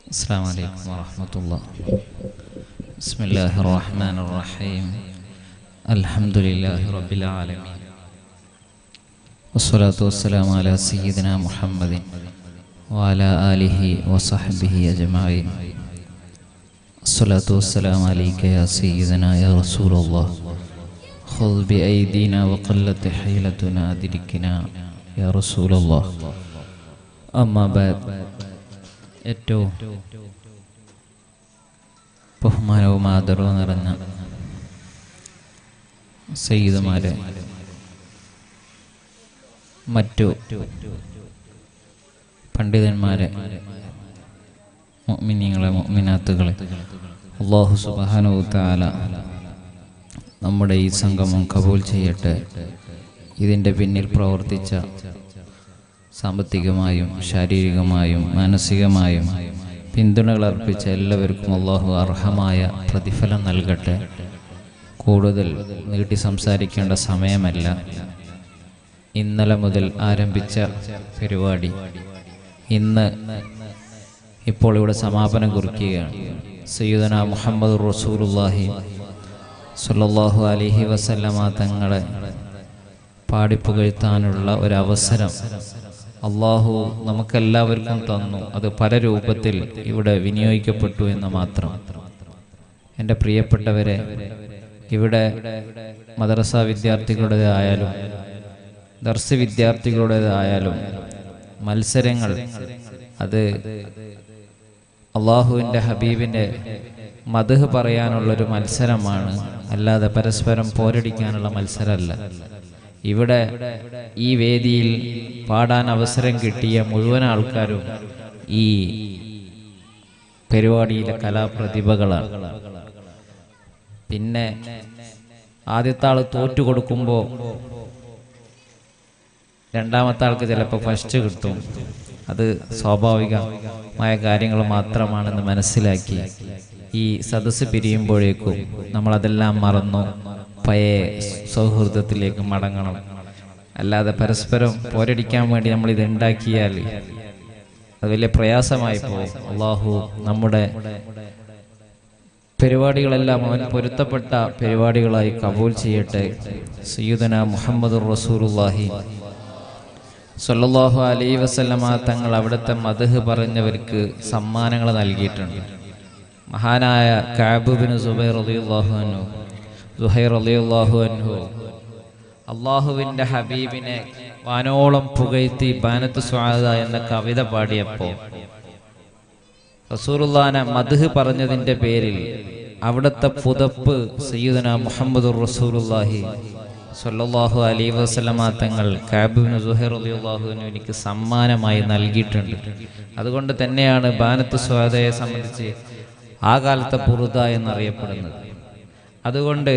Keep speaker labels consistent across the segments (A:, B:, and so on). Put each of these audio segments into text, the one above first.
A: السلام عليكم ورحمة الله بسم الله الرحمن الرحيم الحمد لله رب العالمين والصلاة والسلام على سيدنا محمد وعلى آله وصحبه أجمعين الصلاة والسلام عليك يا سيدنا يا رسول الله خذ بأيدينا وقلت حيلتنا أدركنا يا رسول الله أما بعد ഏറ്റവും ബഹുമാനവും ആദരവും നിറഞ്ഞ സയ്യിദുമാരെ മറ്റു പണ്ഡിതന്മാരെ മുഅ്മിനീങ്ങളെ മുഅ്മിനാത്തുകളെ അള്ളാഹു സുബ്ഹാനഹു തആല നമ്മുടെ ഈ സംഗമം കബൂൽ ചെയ്യട്ടെ ഇതിൻ്റെ പിന്നിൽ പ്രവർത്തിച്ച സാമ്പത്തികമായും ശാരീരികമായും മാനസികമായും പിന്തുണകൾ അർപ്പിച്ച എല്ലാവർക്കും അള്ളാഹു അർഹമായ പ്രതിഫലം നൽകട്ടെ കൂടുതൽ നീട്ടി സംസാരിക്കേണ്ട സമയമല്ല ഇന്നലെ മുതൽ ആരംഭിച്ച പരിപാടി ഇന്ന് ഇപ്പോൾ ഇവിടെ സമാപനം കുറിക്കുകയാണ് സയ്യിദന മുഹമ്മദ് റസൂലുല്ലാഹി സല്ലല്ലാഹു അലൈഹി വസല്ലമ തങ്ങളെ പാടിപ്പുകഴ്ത്താനുള്ള ഒരവസരം അള്ളാഹു നമുക്കെല്ലാവർക്കും തന്നു അത് പല രൂപത്തിൽ ഇവിടെ വിനിയോഗിക്കപ്പെട്ടു എന്ന് മാത്രം എൻ്റെ പ്രിയപ്പെട്ടവരെ ഇവിടെ മദ്രസ വിദ്യാർത്ഥികളുടേതായാലും ദർസ് വിദ്യാർത്ഥികളുടേതായാലും മത്സരങ്ങൾ അത് അള്ളാഹുവിൻ്റെ ഹബീബിൻ്റെ മധുഹ് പറയാനുള്ളൊരു മത്സരമാണ് അല്ലാതെ പരസ്പരം പോരടിക്കാനുള്ള മത്സരമല്ല ഇവിടെ ഈ വേദിയിൽ പാടാൻ അവസരം കിട്ടിയ മുഴുവൻ ആൾക്കാരും ഈ പരിപാടിയിലെ കലാപ്രതിഭകളാണ് പിന്നെ ആദ്യത്തെ ആൾ തോറ്റു കൊടുക്കുമ്പോൾ രണ്ടാമത്തെ ആൾക്ക് ചിലപ്പോൾ ഫസ്റ്റ് കിട്ടും അത് സ്വാഭാവികമായ കാര്യങ്ങൾ മാത്രമാണെന്ന് മനസ്സിലാക്കി ഈ സദസ്സ് പിരിയുമ്പോഴേക്കും നമ്മളതെല്ലാം മറന്നു പഴയ സൗഹൃദത്തിലേക്ക് മടങ്ങണം അല്ലാതെ പരസ്പരം പോരടിക്കാൻ വേണ്ടി നമ്മൾ ഇത് ഉണ്ടാക്കിയാൽ അത് വലിയ പ്രയാസമായി പോകും അള്ളാഹു നമ്മുടെ പരിപാടികളെല്ലാം അവൻ പൊരുത്തപ്പെട്ട പരിപാടികളായി കബൂൽ ചെയ്യട്ടെ സയ്യുദന മുഹമ്മദ് റസൂലുല്ലാഹി സല്ലല്ലാഹു അലൈ വസല്ലമ തങ്ങൾ അവിടുത്തെ മധുഹ് പറഞ്ഞവർക്ക് സമ്മാനങ്ങൾ നൽകിയിട്ടുണ്ട് മഹാനായ കാബുബിന് സുബൈർ റളിയല്ലാഹു അൻഹു സുഹൈർ അലിയുള്ളാഹു അൻഹു അള്ളാഹുവിൻ്റെ ഹബീബിനെ വാനോളം പുകഴ്ത്തി ബാനത്ത് സ്വാഗത എന്ന കവിത പാടിയപ്പോൾ റസൂറുല്ലാന മധുഹ് പറഞ്ഞതിൻ്റെ പേരിൽ അവിടുത്തെ പുതപ്പ് സയ്യിദന മുഹമ്മദ് റസൂലുല്ലാഹി സല്ലല്ലാഹു അലൈ വസല്ലമ തങ്ങൾ കാബിബിന് സുഹൈർ അലിയുള്ളാഹുവിന് എനിക്ക് സമ്മാനമായി നൽകിയിട്ടുണ്ട് അതുകൊണ്ട് തന്നെയാണ് ബാനത്ത് സ്വാഗതയെ സംബന്ധിച്ച് ആ കാലത്തെ പുറുത എന്നറിയപ്പെടുന്നത് അതുകൊണ്ട്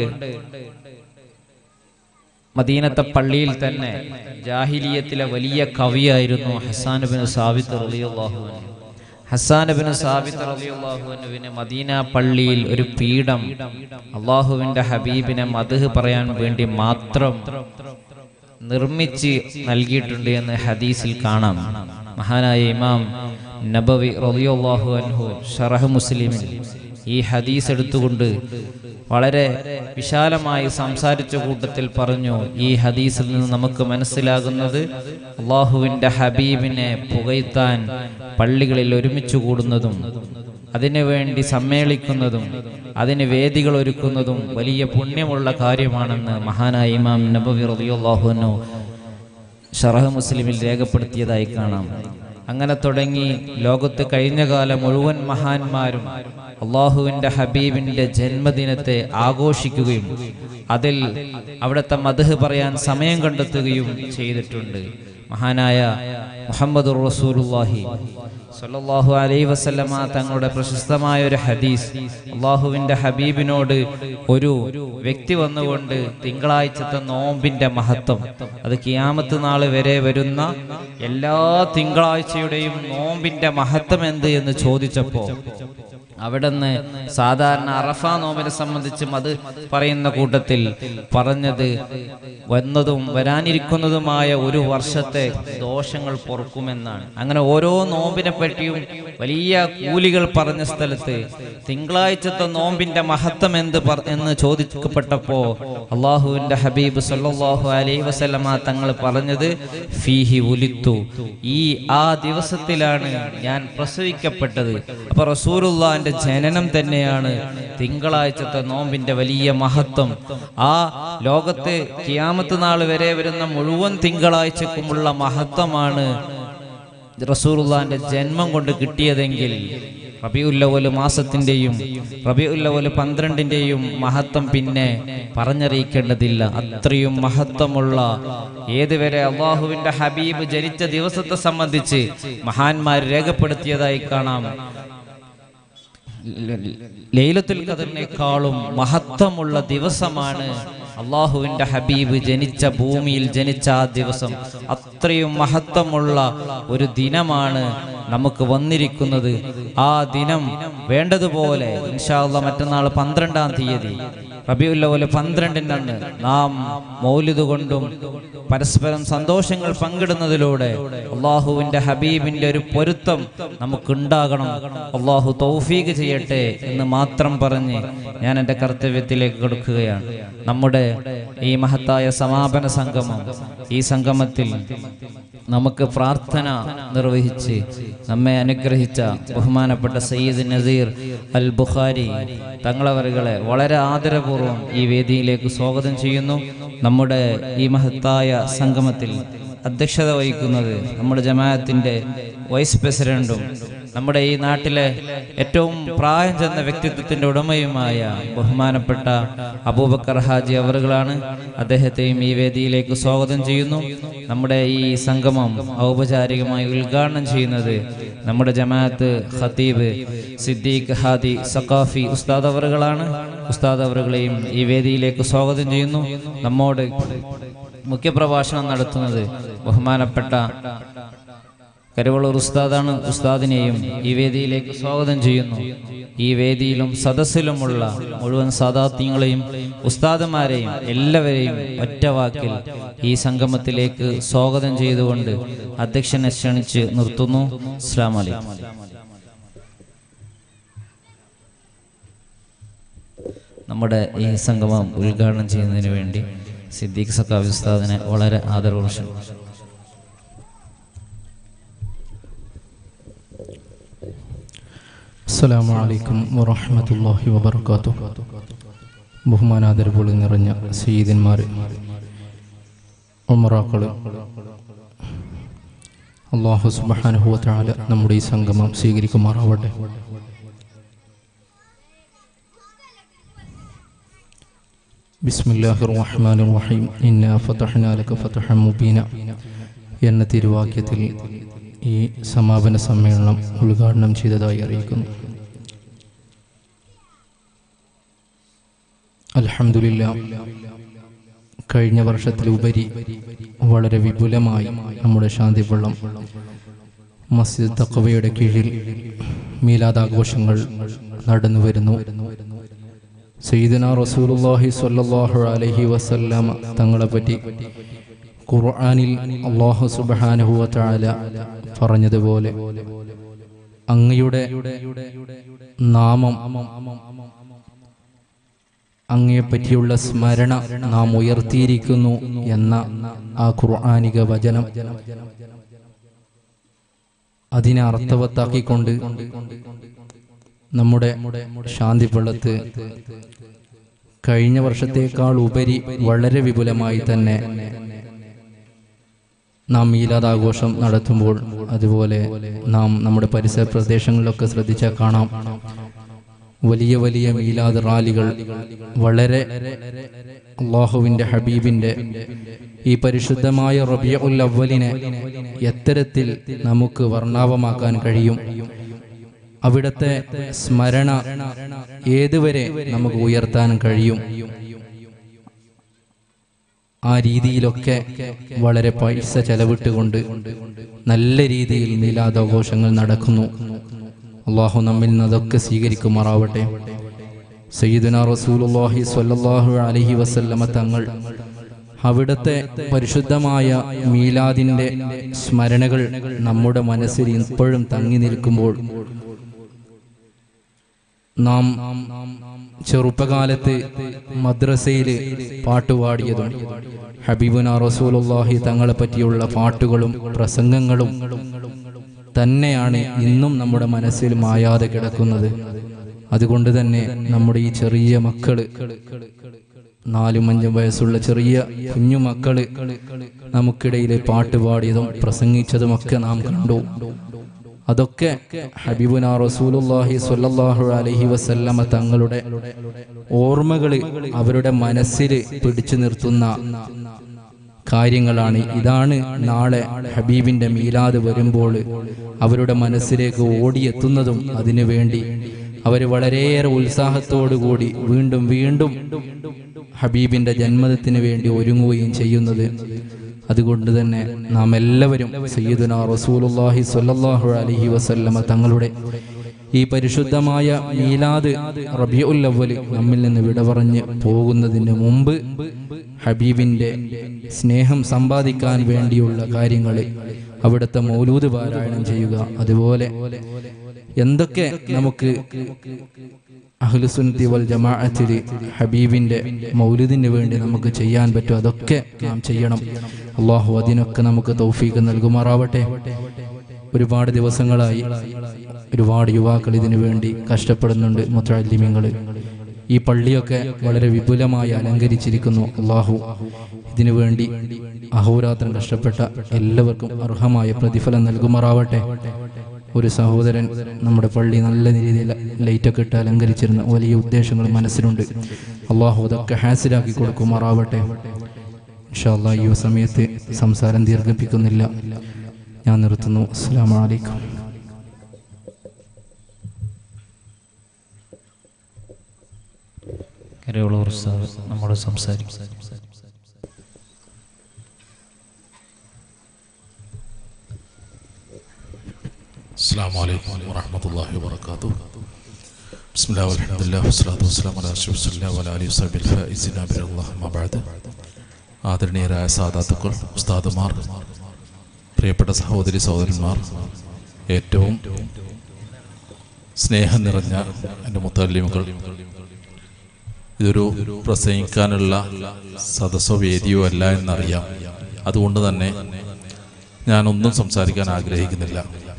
A: മദീനത്തെ പള്ളിയിൽ തന്നെ ജാഹിലിയത്തിലെ വലിയ കവിയായിരുന്നു ഹസാനബിൻ സാബിത്ത് റളിയല്ലാഹുവിന് ഹസാനബിൻ സാബിത്ത് റളിയല്ലാഹുവിന് മദീന പള്ളിയിൽ ഒരു പീഠം അള്ളാഹുവിന്റെ ഹബീബിനെ മധുഹ് പറയാൻ വേണ്ടി മാത്രം നിർമ്മിച്ച് നൽകിയിട്ടുണ്ട് എന്ന് ഹദീസിൽ കാണാം മഹാനായ ഇമാം നബവി റളിയല്ലാഹു അൻഹു ഷറഹ് മുസ്ലിമിൽ ഈ ഹദീസ് എടുത്തുകൊണ്ട് വളരെ വിശാലമായി സംസാരിച്ച കൂട്ടത്തിൽ പറഞ്ഞു ഈ ഹദീസിൽ നിന്ന് നമുക്ക് മനസ്സിലാകുന്നത് അള്ളാഹുവിൻ്റെ ഹബീബിനെ പുകയ്ത്താൻ പള്ളികളിൽ ഒരുമിച്ച് കൂടുന്നതും അതിനുവേണ്ടി സമ്മേളിക്കുന്നതും അതിന് വേദികൾ ഒരുക്കുന്നതും വലിയ പുണ്യമുള്ള കാര്യമാണെന്ന് മഹാനായ ഇമാം നബവി റളിയല്ലാഹുവിനു ഷറഹ് മുസ്ലിമിൽ രേഖപ്പെടുത്തിയതായി കാണാം അങ്ങനെ തുടങ്ങി ലോകത്ത് കഴിഞ്ഞ കാലം മുഴുവൻ മഹാന്മാരും അള്ളാഹുവിന്റെ ഹബീബിന്റെ ജന്മദിനത്തെ ആഘോഷിക്കുകയും അതിൽ അവിടുത്തെ മധുഹ് പറയാൻ സമയം കണ്ടെത്തുകയും ചെയ്തിട്ടുണ്ട് മഹാനായ മുഹമ്മദ് റസൂലുല്ലാഹി സല്ലല്ലാഹു അലൈഹി വസല്ലമ തങ്ങളുടെ പ്രശസ്തമായ ഒരു ഹദീസ് അള്ളാഹുവിന്റെ ഹബീബിനോട് ഒരു വ്യക്തി വന്നുകൊണ്ട് തിങ്കളാഴ്ചത്തെ നോമ്പിന്റെ മഹത്വം അത് കിയാമത്ത് നാൾ വരെ വരുന്ന എല്ലാ തിങ്കളാഴ്ചയുടെയും നോമ്പിന്റെ മഹത്വം എന്ത് എന്ന് ചോദിച്ചപ്പോ അവിടുന്ന് സാധാരണ അറഫ നോമ്പിനെ സംബന്ധിച്ചും അത് പറയുന്ന കൂട്ടത്തിൽ പറഞ്ഞത് വന്നതും വരാനിരിക്കുന്നതുമായ ഒരു വർഷത്തെ ദോഷങ്ങൾ പൊറുക്കുമെന്നാണ് അങ്ങനെ ഓരോ നോമ്പിനെ പറ്റിയും വലിയ കൂലികൾ പറഞ്ഞ സ്ഥലത്ത് തിങ്കളാഴ്ചത്തെ നോമ്പിന്റെ മഹത്വം എന്ത് പറ- എന്ന് ചോദിക്കപ്പെട്ടപ്പോ അള്ളാഹുവിന്റെ ഹബീബ് സല്ലല്ലാഹു അലൈഹി വസല്ലമ തങ്ങൾ പറഞ്ഞത് ഫീഹി ഉലിത്തു ഈ ആ ദിവസത്തിലാണ് ഞാൻ പ്രസവിക്കപ്പെട്ടത് അപ്പൊ റസൂലുള്ളാന്റെ ജനനം തന്നെയാണ് തിങ്കളാഴ്ചത്തെ നോമ്പിന്റെ വലിയ മഹത്വം ആ ലോകത്ത് കിയാമത്ത് നാൾ വരെ വരുന്ന മുഴുവൻ തിങ്കളാഴ്ചക്കുമുള്ള മഹത്വമാണ് റസൂലുള്ളാന്റെ ജന്മം കൊണ്ട് കിട്ടിയതെങ്കിൽ റബിയുല്ലവല് മാസത്തിന്റെയും റബിയുല്ലവല് പന്ത്രണ്ടിന്റെയും മഹത്വം പിന്നെ പറഞ്ഞറിയിക്കേണ്ടതില്ല അത്രയും മഹത്വമുള്ള ഏതുവരെ അള്ളാഹുവിന്റെ ഹബീബ് ജനിച്ച ദിവസത്തെ സംബന്ധിച്ച് മഹാന്മാർ രേഖപ്പെടുത്തിയതായി കാണാം ലൈലത്തുൽ ഖദറിനേക്കാളും മഹത്വമുള്ള ദിവസമാണ് അള്ളാഹുവിന്റെ ഹബീബ് ജനിച്ച ഭൂമിയിൽ ജനിച്ച ആ ദിവസം അത്രയും മഹത്വമുള്ള ഒരു ദിനമാണ് നമുക്ക് വന്നിരിക്കുന്നത് ആ ദിനം വേണ്ടതുപോലെ ഇൻഷാല്ല മറ്റന്നാൾ പന്ത്രണ്ടാം തീയതി റബിയുല്ലവല് പന്ത്രണ്ടിന് അന്ന് നാം മൗലിദ് കൊണ്ടും പരസ്പരം സന്തോഷങ്ങൾ പങ്കിടുന്നതിലൂടെ അള്ളാഹുവിന്റെ ഹബീബിന്റെ ഒരു പൊരുത്തം നമുക്കുണ്ടാകണം അള്ളാഹു തൗഫീഖ് ചെയ്യട്ടെ എന്ന് മാത്രം പറഞ്ഞ് ഞാൻ എൻ്റെ കർത്തവ്യത്തിലേക്ക് കൊടുക്കുകയാണ് നമ്മുടെ ഈ മഹത്തായ സമാപന സംഗമം ഈ സംഗമത്തിൽ നമുക്ക് പ്രാർത്ഥന നിർവഹിച്ച് നമ്മെ അനുഗ്രഹിച്ച ബഹുമാനപ്പെട്ട സയ്യിദ് നസീർ അൽ ബുഖാരി തങ്ങളവരുകളെ വളരെ ആദരപൂർവ്വം ഈ വേദിയിലേക്ക് സ്വാഗതം ചെയ്യുന്നു നമ്മുടെ ഈ മഹത്തായ സംഗമത്തിൽ അധ്യക്ഷത വഹിക്കുന്നത് നമ്മുടെ ജമാഅത്തിന്റെ വൈസ് പ്രസിഡന്റും നമ്മുടെ ഈ നാട്ടിലെ ഏറ്റവും പ്രായം ചെന്ന വ്യക്തിത്വത്തിന്റെ ഉടമയുമായ ബഹുമാനപ്പെട്ട അബൂബക്കർ ഹാജി അവറുകളാണ് അദ്ദേഹത്തെയും ഈ വേദിയിലേക്ക് സ്വാഗതം ചെയ്യുന്നു നമ്മുടെ ഈ സംഗമം ഔപചാരികമായി ഉദ്ഘാടനം ചെയ്യുന്നത് നമ്മുടെ ജമാഅത്ത് ഖത്തീബ് സിദ്ദീഖ് ഹാദി സഖാഫി ഉസ്താദ് അവറുകളാണ് ഉസ്താദ് അവറുകളെയും ഈ വേദിയിലേക്ക് സ്വാഗതം ചെയ്യുന്നു നമ്മോട് മുഖ്യപ്രഭാഷണം നടത്തുന്നത് ബഹുമാനപ്പെട്ട കരുവള്ളൂർ ഉസ്താദാണ് ഉസ്താദിനെയും ഈ വേദിയിലേക്ക് സ്വാഗതം ചെയ്യുന്നു ഈ വേദിയിലും സദസ്സിലുമുള്ള മുഴുവൻ സാദാത്യങ്ങളെയും ഉസ്താദന്മാരെയും എല്ലാവരെയും ഒറ്റ വാക്കിൽ ഈ സംഗമത്തിലേക്ക് സ്വാഗതം ചെയ്തുകൊണ്ട് അധ്യക്ഷനെ ക്ഷണിച്ച് നിർത്തുന്നു അസ്ലാം വലൈക്കും നമ്മുടെ ഈ സംഗമം ഉദ്ഘാടനം ചെയ്യുന്നതിന് വേണ്ടി സിദ്ദീഖ് സക്കാബ് ഉസ്താദിനെ വളരെ ആദരവ് ക്ഷണിക്കുന്നു
B: അസ്സലാമു അലൈക്കും വറഹ്മത്തുള്ളാഹി വബർക്കാത്തു ബഹുമാനാദരവുകൾ നിറഞ്ഞ സയ്യിദന്മാർ ഉമറാക്കള് അള്ളാഹു സുബ്ഹാനഹു വതആല നമ്മുടെ ഈ സംഗമം സ്വീകരിക്കുമാറാവട്ടെ ബിസ്മില്ലാഹിർ റഹ്മാനിർ റഹീം ഇന്നാ ഫതഹ്നാ ലക ഫതഹൻ മുബീന എന്ന തിരുവാക്യത്തിൽ ഈ സമാപന സമ്മേളനം ഉദ്ഘാടനം ചെയ്തതായി അറിയിക്കുന്നു അൽഹംദുലില്ലാ കഴിഞ്ഞ വർഷത്തിലുപരി വളരെ വിപുലമായി നമ്മുടെ ശാന്തിവെള്ളം മസ്ജിദ് തക്കവയുടെ കീഴിൽ മീലാദാഘോഷങ്ങൾ നടന്നു വരുന്നു സയ്യിദന റസൂലുള്ളാഹി സ്വല്ലല്ലാഹു അലൈഹി വസല്ലമ തങ്ങളെ പറ്റി ഖുർആനിൽ അല്ലാഹു സുബ്ഹാനഹു വ തആല പറഞ്ഞതുപോലെ അങ്ങയുടെ നാമം അങ്ങയെപ്പറ്റിയുള്ള സ്മരണ നാം ഉയർത്തിയിരിക്കുന്നു എന്ന ആ ഖുർആനിക വചനം അതിനെ അർത്ഥവത്താക്കിക്കൊണ്ട് നമ്മുടെ ശാന്തി വെള്ളത്ത് കഴിഞ്ഞ വർഷത്തേക്കാൾ ഉപരി വളരെ വിപുലമായി തന്നെ നാം മീലാദാഘോഷം നടത്തുമ്പോൾ അതുപോലെ നാം നമ്മുടെ പരിസര പ്രദേശങ്ങളിലൊക്കെ ശ്രദ്ധിച്ചാൽ കാണാം വലിയ വലിയ മീലാദ് റാലികൾ വളരെ അള്ളാഹുവിന്റെ ഹബീബിന്റെ ഈ പരിശുദ്ധമായ റബിയുൽ അവലിനെ എത്തരത്തിൽ നമുക്ക് വർണ്ണാവമാക്കാൻ കഴിയും അവിടുത്തെ സ്മരണ ഏതുവരെ നമുക്ക് ഉയർത്താൻ കഴിയും ആ രീതിയിലൊക്കെ വളരെ പൈസ ചെലവിട്ടുകൊണ്ട് നല്ല രീതിയിൽ മീലാദാഘോഷങ്ങൾ നടക്കുന്നു അള്ളാഹു നമ്മിൽ നിന്ന് അതൊക്കെ സ്വീകരിക്കുമാറാവട്ടെ സയ്യിദുന റസൂലുള്ളാഹി സ്വല്ലല്ലാഹു അലൈഹി വസല്ലമ തങ്ങൾ അവിടുത്തെ പരിശുദ്ധമായ മീലാദിൻ്റെ സ്മരണകൾ നമ്മുടെ മനസ്സിൽ ഇപ്പോഴും തങ്ങി നിൽക്കുമ്പോൾ നാം ചെറുപ്പകാലത്ത് മദ്രസയിൽ പാട്ടുപാടിയതും ഹബീബുന റസൂലുള്ളാഹി തങ്ങളെ പറ്റിയുള്ള പാട്ടുകളും പ്രസംഗങ്ങളും തന്നെയാണ് ഇന്നും നമ്മുടെ മനസ്സിൽ മായാതെ കിടക്കുന്നത് അതുകൊണ്ട് തന്നെ നമ്മുടെ ഈ ചെറിയ മക്കള് നാലും അഞ്ചും വയസ്സുള്ള ചെറിയ കുഞ്ഞു മക്കള് നമുക്കിടയിൽ പാട്ട് പാടിയതും പ്രസംഗിച്ചതുമൊക്കെ നാം കണ്ടു അതൊക്കെ ഹബീബുന റസൂലുള്ളാഹി സ്വല്ലല്ലാഹു അലൈഹി വസല്ലമ തങ്ങളുടെ ഓർമ്മകൾ അവരുടെ മനസ്സിൽ പിടിച്ചു നിർത്തുന്ന കാര്യങ്ങളാണ് ഇതാണ് നാളെ ഹബീബിന്റെ മീലാദ് വരുമ്പോൾ അവരുടെ മനസ്സിലേക്ക് ഓടിയെത്തുന്നതും അതിനു വേണ്ടി അവർ വളരെയേറെ ഉത്സാഹത്തോടു കൂടി വീണ്ടും വീണ്ടും ഹബീബിന്റെ ജന്മദിനത്തിന് വേണ്ടി ഒരുങ്ങുകയും ചെയ്യുന്നത് അതുകൊണ്ട് തന്നെ നാം എല്ലാവരും സയ്യിദുന റസൂലുള്ളാഹി സ്വല്ലല്ലാഹു അലൈഹി വസല്ലമ തങ്ങളുടെ ഈ പരിശുദ്ധമായ മീലാദ് റബിയുൽ അവ്വൽ നമ്മിൽ നിന്ന് വിട പറഞ്ഞ് പോകുന്നതിന് മുമ്പ് ഹബീബിന്റെ സ്നേഹം സമ്പാദിക്കാൻ വേണ്ടിയുള്ള കാര്യങ്ങൾ അവിടുത്തെ മൗലൂദ് പാരായണം ചെയ്യുക അതുപോലെ എന്തൊക്കെ നമുക്ക് അഹ്ലുസുന്നത്തി വൽ ജമാഅത്തിൽ ഹബീബിന്റെ മൗലിദിന് വേണ്ടി നമുക്ക് ചെയ്യാൻ പറ്റും അതൊക്കെ നാം ചെയ്യണം അള്ളാഹു അതിനൊക്കെ നമുക്ക് തൗഫീക്ക് നൽകുമാറാവട്ടെ ഒരുപാട് ദിവസങ്ങളായി ഒരുപാട് യുവാക്കൾ ഇതിനു വേണ്ടി കഷ്ടപ്പെടുന്നുണ്ട് മുത്തലിമ്യങ്ങൾ ഈ പള്ളിയൊക്കെ വളരെ വിപുലമായി അലങ്കരിച്ചിരിക്കുന്നു അള്ളാഹു ഇതിനു വേണ്ടി അഹോരാത്രം കഷ്ടപ്പെട്ട എല്ലാവർക്കും അർഹമായ പ്രതിഫലം നൽകുമാറാവട്ടെ ഒരു സഹോദരൻ നമ്മുടെ പള്ളി നല്ല രീതിയിൽ ലൈറ്റൊക്കെ ഇട്ട് അലങ്കരിച്ചിരുന്ന വലിയ ഉദ്ദേശങ്ങൾ മനസ്സിലുണ്ട് അള്ളാഹു അതൊക്കെ ഹാസിലാക്കി കൊടുക്കുമാറാവട്ടെ ഇൻഷാല്ലാ ഈ സമയത്ത് സംസാരം ദീർഘിപ്പിക്കുന്നില്ല ഞാൻ നിർത്തുന്നു അസ്സാം വലൈക്കും
A: കരയോളൂർ സാർ നമ്മോട് സംസാരിക്കും
C: السلام عليكم ورحمة الله وبركاته بسم الله والحمد لله والصلاة والسلام على أشرف رسول الله وعلى آله وصحبه الفائزين بر الله ما بعد ആദരണീയരായ സാധാത്തുക്കൾ ഉസ്താദുമാർ പ്രിയപ്പെട്ട സഹോദരി സഹോദരന്മാർ ഏറ്റവും സ്നേഹം നിറഞ്ഞ എൻ്റെ മുത്തല്ലിമുകൾ ഇതൊരു പ്രസംഗിക്കാനുള്ള സദസ്സോ വേദിയോ അല്ല എന്നറിയാം അതുകൊണ്ട് തന്നെ ഞാനൊന്നും സംസാരിക്കാൻ ആഗ്രഹിക്കുന്നില്ല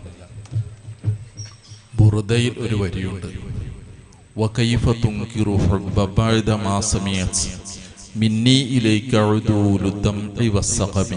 C: ബുറുദയിൽ ഒരു വരിയുണ്ട് വകൈഫ തുങ്കിറു ഹുബ്ബ ബഅദ മാ സമീഅത് മിന്നി ഇലൈക ഉദൂലു ദംഇ വസ്സഖബി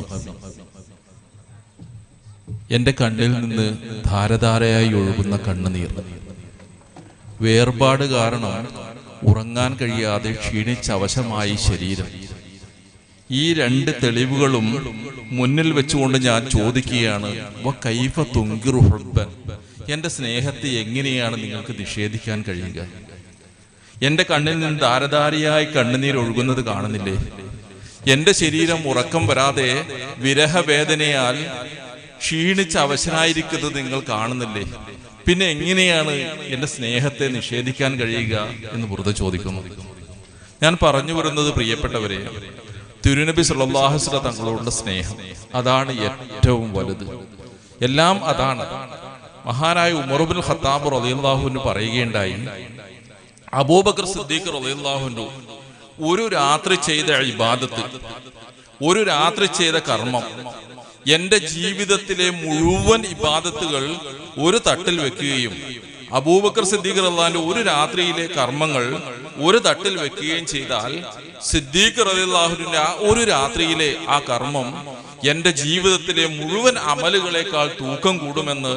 C: എൻ്റെ കണ്ണിൽ നിന്ന് ധാരധാരയായി ഒഴുകുന്ന കണ്ണുനീർ വേർപാട് കാരണം ഉറങ്ങാൻ കഴിയാതെ ക്ഷീണിച്ചവശമായി ശരീരം ഈ രണ്ട് തെളിവുകളും മുന്നിൽ വെച്ചുകൊണ്ട് ഞാൻ ചോദിക്കുകയാണ് വ കൈഫ തുങ്കിറു ഹുബ്ബൻ എന്റെ സ്നേഹത്തെ എങ്ങനെയാണ് നിങ്ങൾക്ക് നിഷേധിക്കാൻ കഴിയുക എന്റെ കണ്ണിൽ നിന്ന് ധാരധാരിയായി കണ്ണുനീർ ഒഴുകുന്നത് കാണുന്നില്ലേ എന്റെ ശരീരം ഉറക്കം വരാതെ വിരഹവേദനയാൽ ക്ഷീണിച്ച് അവശനായിരിക്കുന്നത് നിങ്ങൾ കാണുന്നില്ലേ പിന്നെ എങ്ങനെയാണ് എന്റെ സ്നേഹത്തെ നിഷേധിക്കാൻ കഴിയുക എന്ന് വെറുതെ ചോദിക്കുന്നു ഞാൻ പറഞ്ഞു വരുന്നത് പ്രിയപ്പെട്ടവരെ തിരുനബി സുല്ലാഹുസ്ല തങ്ങളോടുള്ള സ്നേഹം അതാണ് ഏറ്റവും വലുത് എല്ലാം അതാണ് മഹാനായ ഉമറുബുൽ ഖത്താബ് റളിയല്ലാഹുവിന് പറയുകയുണ്ടായി അബൂബക്കർ സിദ്ദീഖ് റളിയല്ലാഹുവിന്റെ ഒരു രാത്രി ചെയ്ത ഇബാദത്ത് ഒരു രാത്രി ചെയ്ത കർമ്മം എന്റെ ജീവിതത്തിലെ മുഴുവൻ ഇബാദത്തുകൾ ഒരു തട്ടിൽ വെക്കുകയും അബൂബക്കർ സിദ്ദീഖ് റളിയല്ലാഹുവിന്റെ ഒരു രാത്രിയിലെ കർമ്മങ്ങൾ ഒരു തട്ടിൽ വെക്കുകയും ചെയ്താൽ സിദ്ദീഖ് റളിയല്ലാഹുവിന്റെ ആ ഒരു രാത്രിയിലെ ആ കർമ്മം എന്റെ ജീവിതത്തിലെ മുഴുവൻ അമലുകളെക്കാൾ തൂക്കം കൂടുമെന്ന്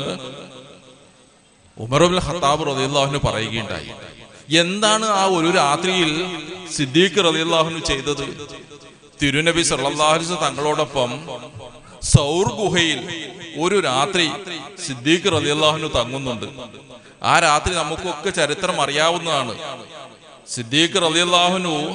C: ഉമറുൽ ഖത്താബ് റളിയല്ലാഹുവിന് പറയുകയുണ്ടായി എന്താണ് ആ ഒരു രാത്രിയിൽ സിദ്ദീഖ് റളിയല്ലാഹുവിന് ചെയ്തത് തിരുനബി സല്ലല്ലാഹു അലൈഹി വസല്ലം തങ്ങളോടൊപ്പം സൗർ ഗുഹയിൽ ഒരു രാത്രി സിദ്ദീഖ് റളിയല്ലാഹുവിന് തങ്ങുന്നുണ്ട് ആ രാത്രി നമുക്കൊക്കെ ചരിത്രം അറിയാവുന്നതാണ് സിദ്ദീഖ് റളിയല്ലാഹുനു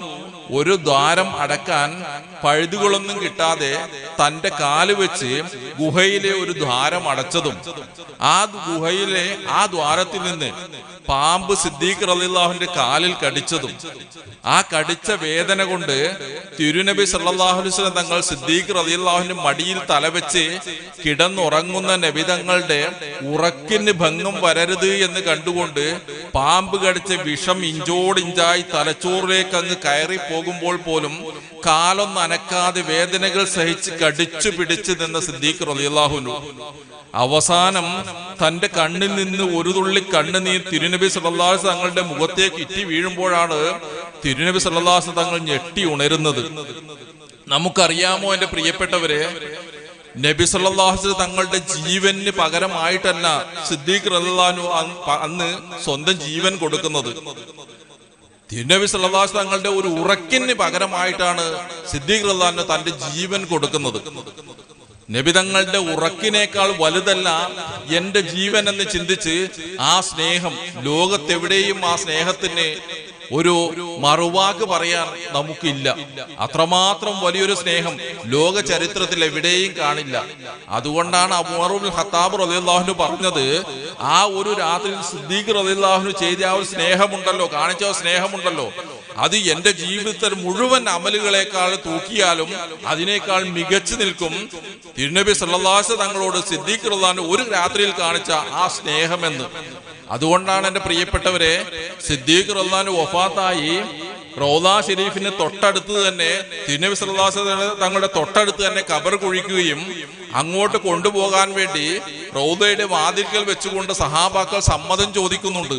C: ഒരു ദ്വാരം അടക്കാൻ പഴുതുകളൊന്നും കിട്ടാതെ തന്റെ കാല് വെച്ച് ഗുഹയിലെ ഒരു ദ്വാരം അടച്ചതും ആ ഗുഹയിലെ ആ ദ്വാരത്തിൽ നിന്ന് പാമ്പ് സിദ്ദീഖ് റളിയല്ലാഹുവിന്റെ കാലിൽ കടിച്ചതും ആ കടിച്ച വേദന കൊണ്ട് തിരുനബി സല്ലല്ലാഹു അലൈഹി വസല്ലം തങ്ങൾ സിദ്ദീഖ് റളിയല്ലാഹുവിന്റെ മടിയിൽ തലവെച്ച് കിടന്നുറങ്ങുന്ന നബിതങ്ങളുടെ ഉറക്കിന് ഭംഗം വരരുത് എന്ന് കണ്ടുകൊണ്ട് പാമ്പ് കടിച്ച വിഷം ഇഞ്ചോടിഞ്ചായി തലച്ചോറിലേക്ക് അങ്ങ് കയറി പോകുമ്പോൾ പോലും കാലൊന്നും അനക്കാതെ വേദനകൾ സഹിച്ച് കടിച്ചു പിടിച്ച് നിന്ന സിദ്ദീഖ് റളിയല്ലാഹുനു അവസാനം തന്റെ കണ്ണിൽ നിന്ന് ഒരു തുള്ളി കണ്ണുനീർ തിരുനബി സല്ലല്ലാഹു തങ്ങളുടെ മുഖത്തേക്ക് ഇറ്റി വീഴുമ്പോഴാണ് തിരുനബി സല്ലല്ലാഹു തങ്ങൾ ഞെട്ടി ഉണരുന്നത് നമുക്കറിയാമോ എന്റെ പ്രിയപ്പെട്ടവരെ നബി സല്ലല്ലാഹു തങ്ങളുടെ ജീവന് പകരമായിട്ടല്ല സിദ്ദീഖ് റളിയല്ലാഹു അന്ന് സ്വന്തം ജീവൻ കൊടുക്കുന്നത് തിരുനബി സല്ലല്ലാഹു തങ്ങളുടെ ഒരു ഉറക്കിന് പകരമായിട്ടാണ് സിദ്ദീഖ് റളിയല്ലാഹു തന്റെ ജീവൻ കൊടുക്കുന്നത് നബി തങ്ങളുടെ ഉറക്കിനേക്കാൾ വലുതല്ല എന്റെ ജീവൻ എന്ന് ചിന്തിച്ച് ആ സ്നേഹം ലോകത്തെവിടെയും ആ സ്നേഹത്തിന് ഒരു മറുവാക്ക് പറയാൻ നമുക്കില്ല അത്രമാത്രം വലിയൊരു സ്നേഹം ലോക ചരിത്രത്തിൽ എവിടെയും കാണില്ല അതുകൊണ്ടാണ് അബുറുൽ ഹത്താബ് റലിള്ളാഹുന് പറഞ്ഞത് ആ ഒരു രാത്രിയിൽ സിദ്ദീഖ് റലിള്ളാഹുന് ചെയ്ത ആ ഒരു സ്നേഹമുണ്ടല്ലോ കാണിച്ച ആ സ്നേഹമുണ്ടല്ലോ അത് എന്റെ ജീവിതത്തിൽ മുഴുവൻ അമലുകളെക്കാൾ തൂക്കിയാലും അതിനേക്കാൾ മികച്ചു നിൽക്കും തിരുനബി സല്ലാസ് തങ്ങളോട് സിദ്ദീഖ് റഹ്ലാൻ ഒരു രാത്രിയിൽ കാണിച്ച ആ സ്നേഹമെന്ന് അതുകൊണ്ടാണ് എന്റെ പ്രിയപ്പെട്ടവരെ സിദ്ദീഖ് റഹ്ലാൻ വഫാത്തായി റോദ ഷെരീഫിന് തൊട്ടടുത്ത് തന്നെ തിരുനബി സല്ലാസ് തങ്ങളുടെ തൊട്ടടുത്ത് തന്നെ കബർ കുഴിക്കുകയും അങ്ങോട്ട് കൊണ്ടുപോകാൻ വേണ്ടി റോദയുടെ വാതിൽക്കൽ വെച്ചുകൊണ്ട് സഹാബാക്കൾ സമ്മതം ചോദിക്കുന്നുണ്ട്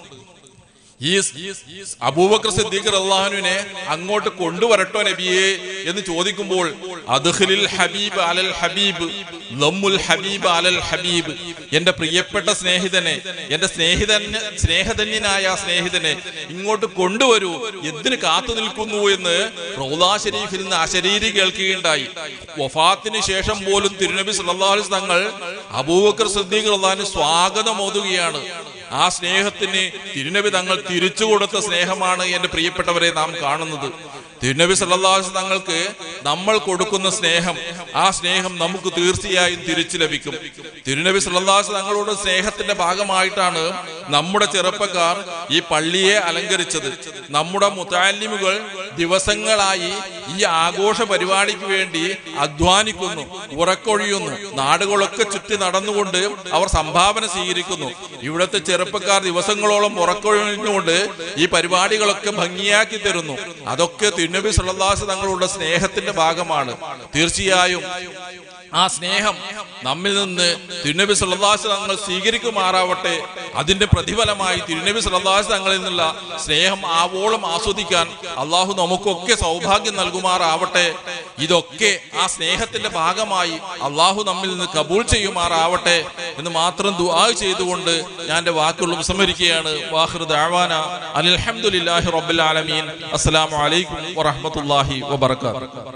C: ഈ അബൂബക്കർ സിദ്ദീഖ് അള്ളാഹുവിനെ അങ്ങോട്ട് കൊണ്ടുവരട്ടോ നബിയെ എന്ന് ചോദിക്കുമ്പോൾ അദ്ഖിലിൽ ഹബീബ് അലൽ ഹബീബ് ലമ്മുൽ ഹബീബ് അലൽ ഹബീബ് എന്റെ പ്രിയപ്പെട്ട സ്നേഹിതനെ എന്റെ സ്നേഹിതൻ സ്നേഹധന്യനായ ആ സ്നേഹിതനെ ഇങ്ങോട്ട് കൊണ്ടുവരൂ എന്തിന് കാത്തു നിൽക്കുന്നു എന്ന് റൗദാ ഷരീഫിൽ നിന്ന് അശരീരി കേൾക്കുകയുണ്ടായി വഫാത്തിന് ശേഷം പോലും തിരുനബി സല്ലല്ലാഹു അലൈഹി തങ്ങൾ അബൂബക്കർ സിദ്ദീഖ് അള്ളാഹിന് സ്വാഗതം ഓതുകയാണ് ആ സ്നേഹത്തിന് തിരുനബി തങ്ങൾ തിരിച്ചു കൊടുത്ത സ്നേഹമാണ് എന്റെ പ്രിയപ്പെട്ടവരെ നാം കാണുന്നത് തിരുനബി സല്ലാസ് തങ്ങൾക്ക് നമ്മൾ കൊടുക്കുന്ന സ്നേഹം ആ സ്നേഹം നമുക്ക് തീർച്ചയായും തിരിച്ചു ലഭിക്കും തിരുനബി സല്ലാസ് തങ്ങളോട് സ്നേഹത്തിന്റെ ഭാഗമായിട്ടാണ് നമ്മുടെ ചെറുപ്പക്കാർ ഈ പള്ളിയെ അലങ്കരിച്ചത് നമ്മുടെ മുത്താലിമുകൾ ദിവസങ്ങളായി ഈ ആഘോഷ പരിപാടിക്ക് വേണ്ടി അധ്വാനിക്കുന്നു ഉറക്കൊഴിയുന്നു നാടുകളൊക്കെ ചുറ്റി നടന്നുകൊണ്ട് അവർ സംഭാവന സ്വീകരിക്കുന്നു ഇവിടുത്തെ ചെറുപ്പക്കാർ ദിവസങ്ങളോളം ഉറക്കൊഴിഞ്ഞുകൊണ്ട് ഈ പരിപാടികളൊക്കെ ഭംഗിയാക്കി തരുന്നു അതൊക്കെ തിരുനബി സല്ലല്ലാഹു തങ്ങളുടെ സ്നേഹത്തിന്റെ ഭാഗമാണ് തീർച്ചയായും ആ സ്നേഹം നമ്മിൽ നിന്ന് തിരുനബി സല്ലല്ലാഹു തങ്ങൾ സ്വീകരിക്കുമാറാവട്ടെ അതിന്റെ പ്രതിഫലമായി തിരുനബി സല്ലല്ലാഹു തങ്ങളിൽ നിന്നുള്ള സ്നേഹം ആവോളം ആസ്വദിക്കാൻ അള്ളാഹു നമുക്കൊക്കെ സൗഭാഗ്യം നൽകുമാറാവട്ടെ ഇതൊക്കെ ആ സ്നേഹത്തിന്റെ ഭാഗമായി അള്ളാഹു നമ്മിൽ നിന്ന് കബൂൾ ചെയ്യുമാറാവട്ടെ എന്ന് മാത്രം ദുആ ചെയ്തുകൊണ്ട് ഞാൻ എന്റെ വാക്കുകൾ ഉപസംഹരിക്കുകയാണ് വാഹിർ ദഅവാന അൽഹംദുലില്ലാഹി റബ്ബിൽ ആലമീൻ അസ്സലാമു അലൈക്കും വറഹ്മത്തുള്ളാഹി വബറകാതുഹു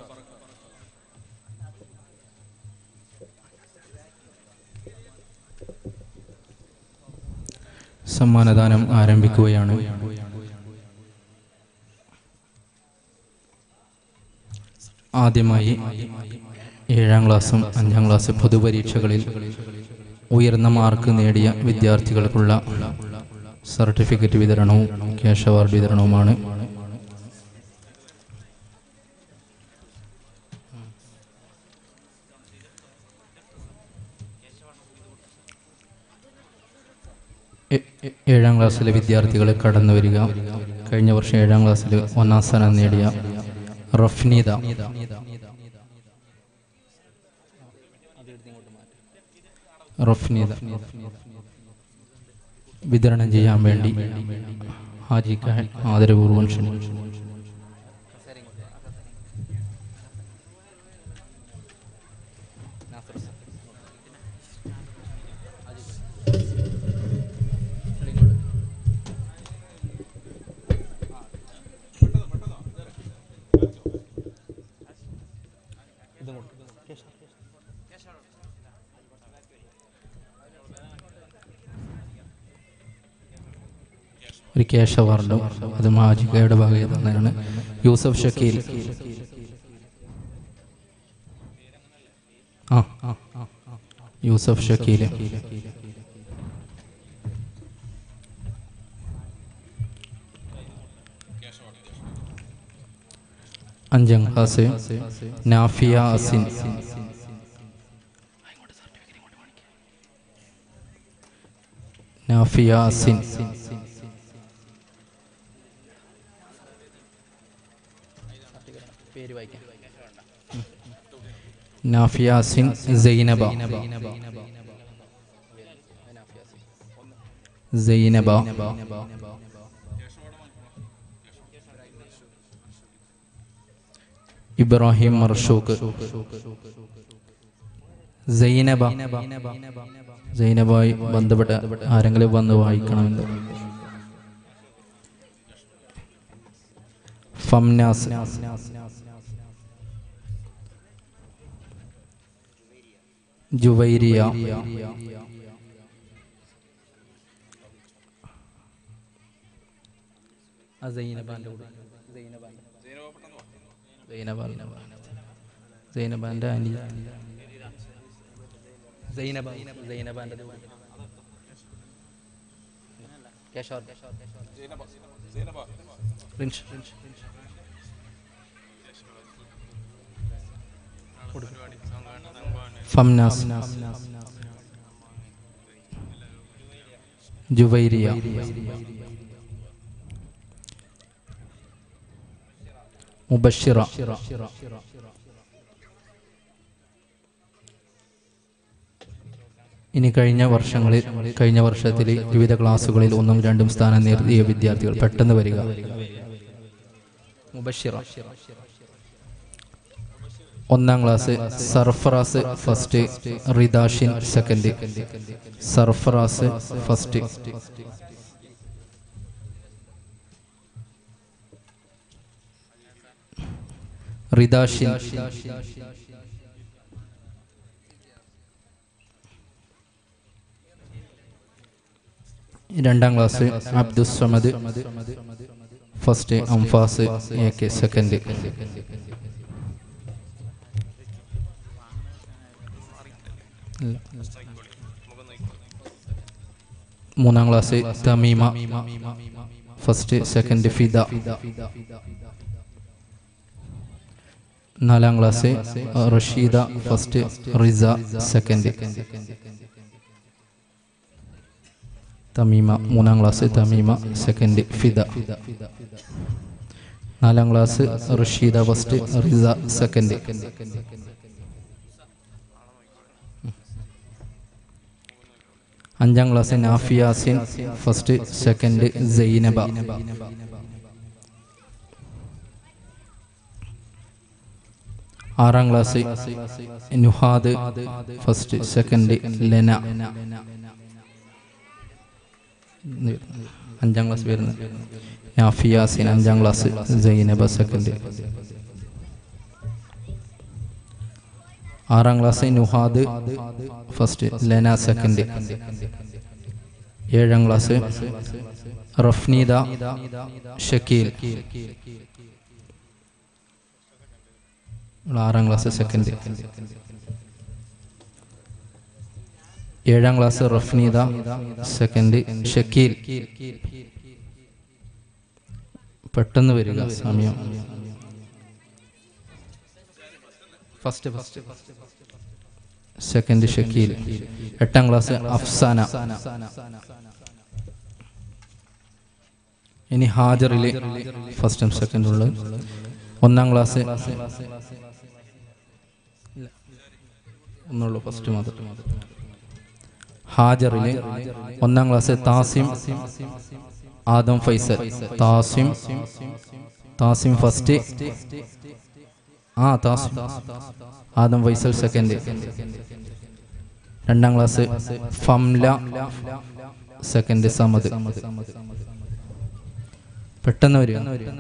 B: സമ്മാനദാനം ആരംഭിക്കുകയാണ് ആദ്യമായി ഏഴാം ക്ലാസ്സും അഞ്ചാം ക്ലാസ് പൊതുപരീക്ഷകളിൽ ഉയർന്ന മാർക്ക് നേടിയ വിദ്യാർത്ഥികൾക്കുള്ള സർട്ടിഫിക്കറ്റ് വിതരണവും ക്യാഷ് അവാർഡ് വിതരണവുമാണ് എ- എ- ഏഴാം ക്ലാസ്സിലെ വിദ്യാർത്ഥികൾ കടന്നു വരിക കഴിഞ്ഞ വർഷം ഏഴാം ക്ലാസ്സിൽ ഒന്നാം സ്ഥാനം നേടിയ റഫ്നീത റഫ്നീത വിതരണം ചെയ്യാൻ വേണ്ടി ഹാജിക്ക് ആദരപൂർവ്വം ക്ഷണിച്ചു ഒരു ക്യാഷ് അവാർഡും അത് മാജികയുടെ ഭാഗമായി തന്നെയാണ് യൂസഫ് ഷക്കീൽ ആ ആ, ആ, ആ. യൂസഫ് ഷക്കീൽ അഞ്ചാം ക്ലാസ് നാഫിയ അസിൻ നാഫിയ അസിൻ നാഫിയ അസിൻ സൈനബ സൈനബ ഇബ്രാഹിം മർഷൂക്ക് സൈനബ സൈനബായി ബന്ധപ്പെട്ട ആരെങ്കിലും വന്ന് വായിക്കണമെന്ന് ഫംനാസ് ജുവൈരിയ സൈനബാന്റെ അനിയ സൈനബ സൈനബാന്റെ റിൻഷ് ഫംനാസ് ജുവൈരിയ മുബഷിറ ഇനി കഴിഞ്ഞ വർഷങ്ങളിൽ കഴിഞ്ഞ വർഷത്തിൽ വിവിധ ക്ലാസ്സുകളിൽ ഒന്നും രണ്ടും സ്ഥാനം നേടിയ വിദ്യാർത്ഥികൾ പെട്ടെന്ന് വരിക മുബഷിറ ഒന്നാം class Sarfaraz first Ridashin second Sarfaraz first Ridashin രണ്ടാം class Abdus Samad first Amfas A K second മൂന്നാം class Thameema first second Fida നാലാം class Rasheeda first Riza second Thameema മൂന്നാം ക്ലാസ് തമീമ സെക്കൻഡ് ഫിദ നാലാം class Rasheeda first Riza second അഞ്ചാം class Nafiyasin first second Zainaba ആറാം class Nuhad first second Lena അഞ്ചാം ക്ലാസ് വരുന്നത് നാഫിയാസിൻ അഞ്ചാം ക്ലാസ് സൈനബ സെക്കൻഡ് ആറാം class Nuhad first Lena second ഏഴാം ക്ലാസ് റഫ്നീദ ഷക്കീൽ ഇവള് ആറാം ക്ലാസ് സെക്കൻഡ് ഏഴാം ക്ലാസ് റഫ്നീദ സെക്കൻഡ് ഷക്കീൽ പെട്ടെന്ന് വരിക സമയം ഫസ്റ്റ് ഫസ്റ്റ് സെക്കൻഡ് ഷക്കീൽ എട്ടാം ക്ലാസ് അഫ്സാന ഇനി ഹാജറിലെ ഫസ്റ്റും സെക്കൻഡും ഉള്ളത് ഒന്നാം ക്ലാസ് ഒന്നുള്ളൂ ഫസ്റ്റ് മാത്രം ഹാജറിലെ ഒന്നാം ക്ലാസ് താസിം ആദം ഫൈസൽ താസിം താസിം ഫസ്റ്റ് ആ താസിം ആദം ഫൈസൽ സെക്കൻഡ് രണ്ടാം ക്ലാസ് ഫംല സെക്കൻഡ് സമദ് പെട്ടെന്ന് വരിക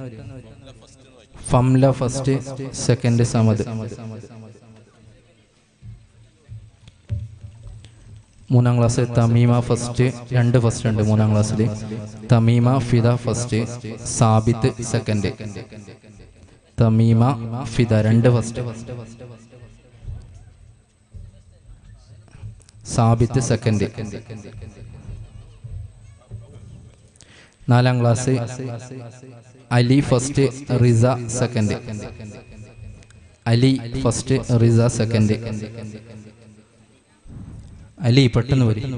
B: ഫംല ഫസ്റ്റ് സെക്കൻഡ് സമദ് മൂന്നാം ക്ലാസ് തമീമ ഫസ്റ്റ് രണ്ട് ഫസ്റ്റ് ഉണ്ട് മൂന്നാം ക്ലാസ്സിൽ തമീമ ഫിദ ഫസ്റ്റ് സാബിത്ത് സെക്കൻഡ് തമീമ ഫിദ രണ്ട് ഫസ്റ്റ് സാബിത്ത് സെക്കൻഡ് നാലാം class Ali first Riza second Ali first Riza second Ali പെട്ടെന്ന് വരും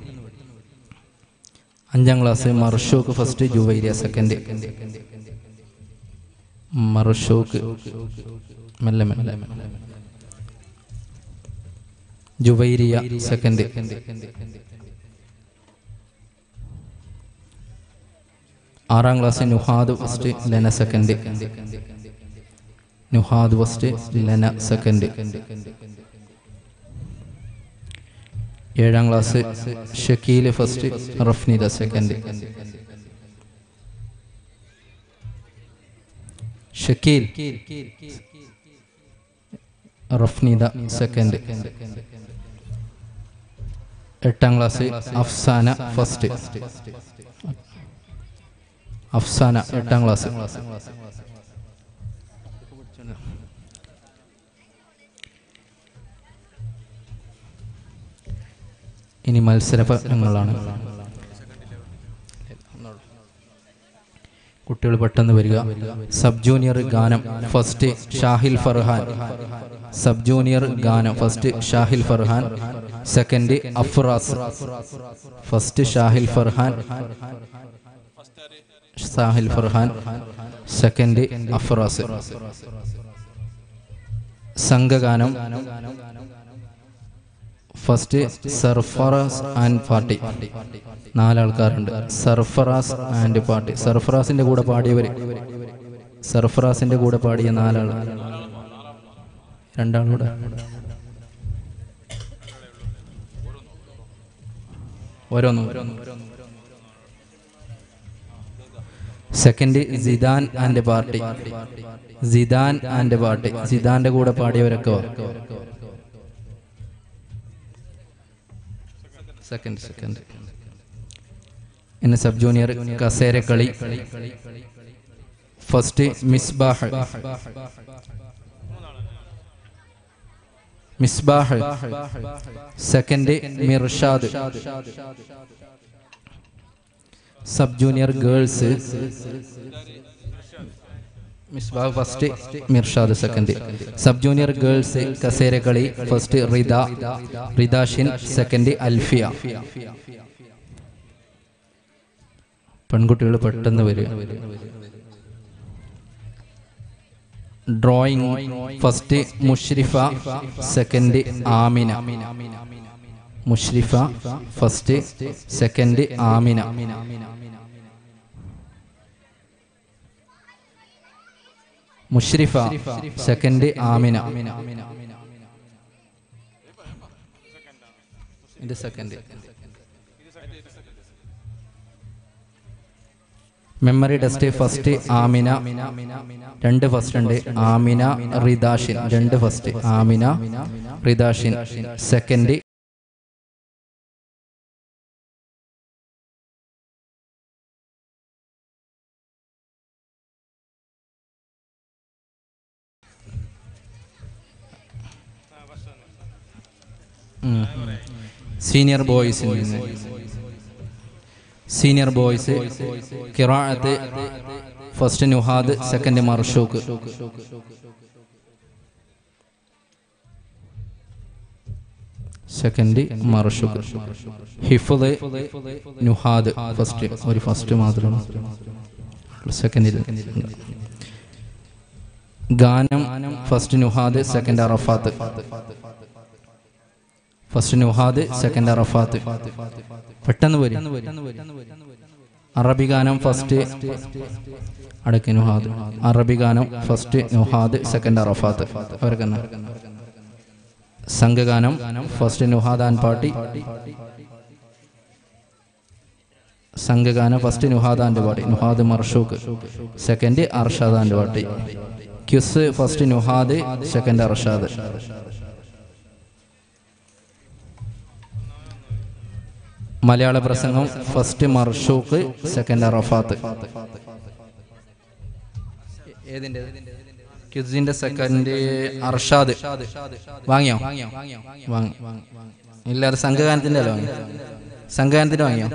B: അഞ്ചാം class Marshook first Juvairiya second Marshook മെല്ലെ മെല്ലെ ജുവൈരിയ സെക്കൻഡ് ആറാം class Nuhad first Lena second Nuhad first Lena second ഏഴാം class Shakeel first Rafnida second Shakeel Rafnida second എട്ടാം ക്ലാസ് അഫ്സാന ഫസ്റ്റ് അഫ്സാന എട്ടാം ക്ലാസ് ഇനി മത്സര ഫലങ്ങളാണ് കുട്ടികൾ പെട്ടെന്ന് വരിക സബ് ജൂനിയർ ഗാനം first Shahil Farhan sub junior ഗാനം first Shahil Farhan second Afras first Shahil Farhan Sahil Farhan second Afras സംഘഗാനം ഫസ്റ്റ് സർഫറാസ് ആൻഡ് പാർട്ടി നാലാൾക്കാരുണ്ട് സർഫറാസ് ആൻഡ് പാർട്ടി സർഫറാസിന്റെ കൂടെ പാടിയവര് സർഫറാസിന്റെ കൂടെ പാടിയ നാലാൾ രണ്ടാളൂടെ ഓരോന്നും second Zidan and party Zidan and party സിദാന്റെ കൂടെ പാടിയവരൊക്കെ വാ. സെക്കൻഡ് സെക്കൻഡ് ഇന്ന് സബ് ജൂനിയർ കസേര കളി first Misbah Misbah second Mirshad sub junior girls Misbah first Mirshad second sub junior girls കസേര കളി ഫസ്റ്റ് റിദ റിദാഷിൻ സെക്കൻഡ് അൽഫിയ പെൺകുട്ടികൾ പെട്ടെന്ന് വരിക drawing first Mushrifa second Amina Mushrifa first second Amina Mushrifa second Amina ഇത് second memory test first Amina രണ്ട് ഫസ്റ്റ് ഉണ്ട് ആമിന റിദാഷിൻ രണ്ട് first Amina Ridashin second senior ബോയ്സിൽ നിന്ന് സീനിയർ ബോയ്സ് കിറാഅത്ത് first Nuhad second Marshook second Marshook ഹിഫുദ് നുഹാദ് ഫസ്റ്റ് ഒരു ഫസ്റ്റ് മാത്രം സെക്കൻഡിൽ ഗാനം first Nuhad second Arafath first Nuhad second Arafath പെട്ടെന്ന് വരും അറബി ഗാനം ഫസ്റ്റ് അടക്ക് നുഹാദ് അറബി ഗാനം ഫസ്റ്റ് നുഹാദ് സെക്കൻഡ് അറഫാത്ത് അവർക്ക് തന്നെ സംഘഗാനം ഫസ്റ്റ് നുഹാദ് ആൻ പാട്ടി സംഘഗാനം ഫസ്റ്റ് നുഹാദാന്റെ പാട്ടി നുഹാദ് മർഷൂക്ക് സെക്കൻഡ് അർഷാദാന്റെ പാട്ടി quiz first Nuhad second Arshad മലയാള പ്രസംഗം ഫസ്റ്റ് മർഷൂഖ് സെക്കൻഡ് അറഫാത്ത് ഏതിന്റെ ക്യുസിന്റെ സെക്കൻഡ് അർഷാദ് വാങ്ങിയോ വാങ്ങി ഇല്ല അത് സംഘഗാനത്തിന്റെ അല്ല വാങ്ങി സംഘഗാനത്തിന്റെ വാങ്ങിയോ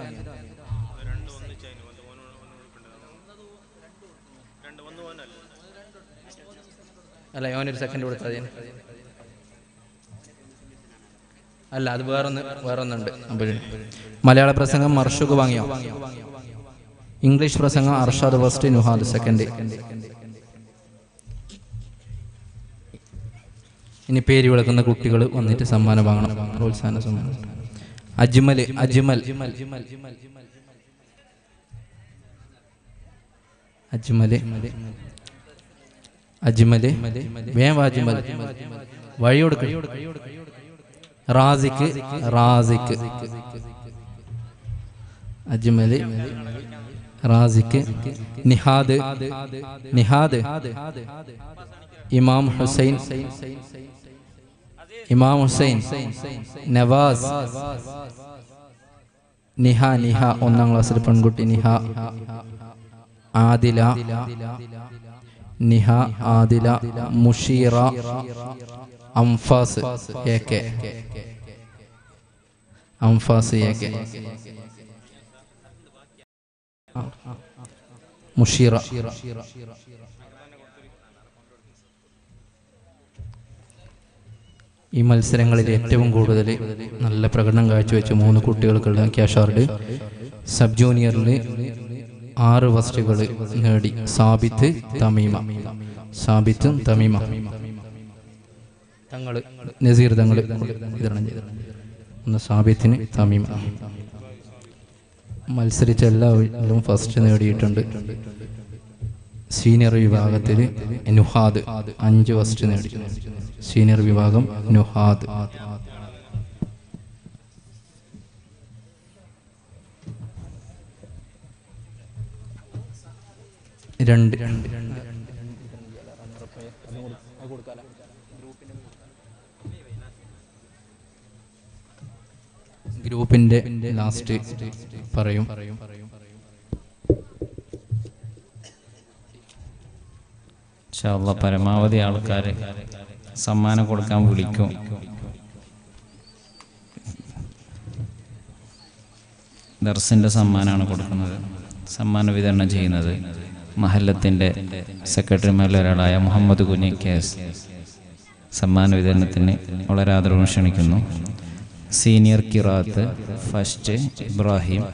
B: അല്ല ഓനൊരു സെക്കൻഡ് കൊടുത്താൽ മതി അല്ല അത് വേറൊന്ന് വേറൊന്നുണ്ട് അപ്പോൾ മലയാള പ്രസംഗം മർഷുക്ക് വാങ്ങിയോ ഇംഗ്ലീഷ് പ്രസംഗം അർഷാദ് ഫസ്റ്റ് നുഹാദ് സെക്കൻഡ് ഇനി പേര് വിളക്കുന്ന കുട്ടികൾ വന്നിട്ട് സമ്മാനം വാങ്ങണം പ്രോത്സാഹന സമ്മാനം അജ്മൽ അജ്മൽ അജ്മല് അജ്മല് വേം വാ അജ്മൽ വഴി കൊടുക്ക റാസിക്ക് റാസിക്ക് അജ്മല് റാസിക്ക് നിഹാദ് നിഹാദ് ഇമാം ഹുസൈൻ ഇമാം ഹുസൈൻ നവാസ് നിഹ നിഹ ഒന്നാം ക്ലാസ്സിൽ പെൺകുട്ടി Niha Adila Niha Adila Mushira Amfas A K Amfas A K Mushira ഈ മത്സരങ്ങളിൽ ഏറ്റവും കൂടുതൽ നല്ല പ്രകടനം കാഴ്ചവെച്ച മൂന്ന് കുട്ടികൾക്കുള്ള ക്യാഷ് അവാർഡ് സബ് ജൂനിയറിൽ ആറ് ഫസ്റ്റുകൾ നേടി സാബിത്ത് തമീമ സാബിത്തും തമീമ തങ്ങള് നസീർ തങ്ങള് വിതരണം ചെയ്തു ഒന്ന് സാബിത്തിന് തമീമ മത്സരിച്ച എല്ലാവരും ഫസ്റ്റ് നേടിയിട്ടുണ്ട് സീനിയർ വിഭാഗത്തിൽ നുഹാദ് അഞ്ച് ഫസ്റ്റ് നേടി സീനിയർ വിഭാഗം നുഹാദ് രണ്ട് ഗ്രൂപ്പിന്റെ ലാസ്റ്റ് പറയും
A: ഇൻഷാല്ല പരമാവധി ആൾക്കാർ സമ്മാനം കൊടുക്കാൻ വിളിക്കും ദർസിൻ്റെ സമ്മാനമാണ് കൊടുക്കുന്നത് സമ്മാന വിതരണം ചെയ്യുന്നത് മഹല്ലത്തിൻ്റെ സെക്രട്ടറിമാരിൽ ഒരാളായ മുഹമ്മദ് കുഞ്ഞി കേസ് സമ്മാന വിതരണത്തിന് വളരെ ആദരവും ക്ഷണിക്കുന്നു സീനിയർ കിറാത്ത് first Ibrahim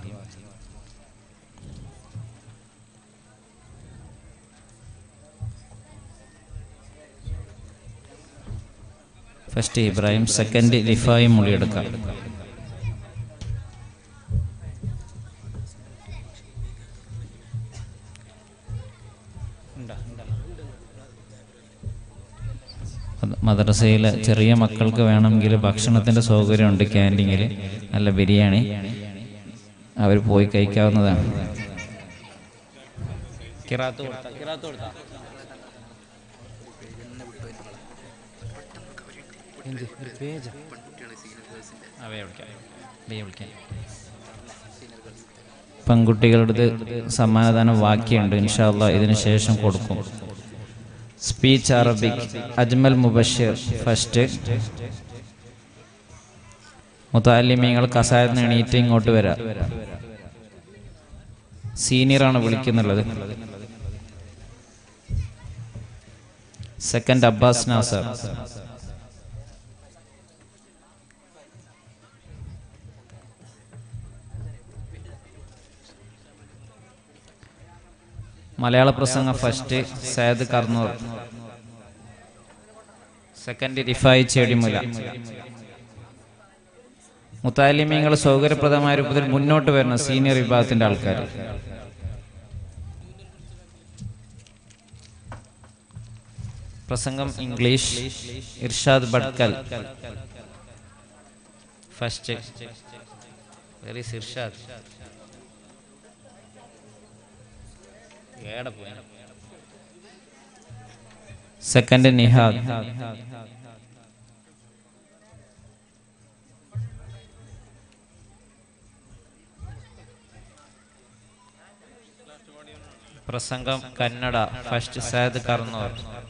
A: first Ibrahim second Rifai മൊഴിയെടുക്കാം മദ്രസയിൽ ചെറിയ മക്കൾക്ക് വേണമെങ്കിൽ ഭക്ഷണത്തിൻ്റെ സൗകര്യമുണ്ട് ക്യാൻറ്റീനിൽ നല്ല ബിരിയാണി അവർ പോയി കഴിക്കാവുന്നതാണ് കിറാത്ത് കൊടുത്താ കിറാത്ത് കൊടുത്താ പെൺകുട്ടികളുടെ സമ്മാനദാനം ബാക്കിയുണ്ട് ഇൻഷാല്ല ഇതിന് ശേഷം കൊടുക്കും speech Arabic Ajmal Mubashir first മുത്താലിമീങ്ങൾ കസായത്തിന് എണീറ്റ് ഇങ്ങോട്ട് വരാം സീനിയറാണ് വിളിക്കുന്നുള്ളത് സെക്കൻഡ് അബ്ബാസ് നാസർ മലയാള പ്രസംഗ ഫസ്റ്റ് സയ്യദ് കർണൂർ സെക്കൻഡ് റിഫായി ചേടിമുല മുത്താലിമീങ്ങൾ സൗകര്യപ്രദമായ രൂപത്തിൽ മുന്നോട്ട് വരുന്ന സീനിയർ വിഭാഗത്തിന്റെ ആൾക്കാർ പ്രസംഗം English Irshad Badkal first very Irshad second Nihad പ്രസംഗം കന്നഡ ഫസ്റ്റ് സയദ് കർണൂർ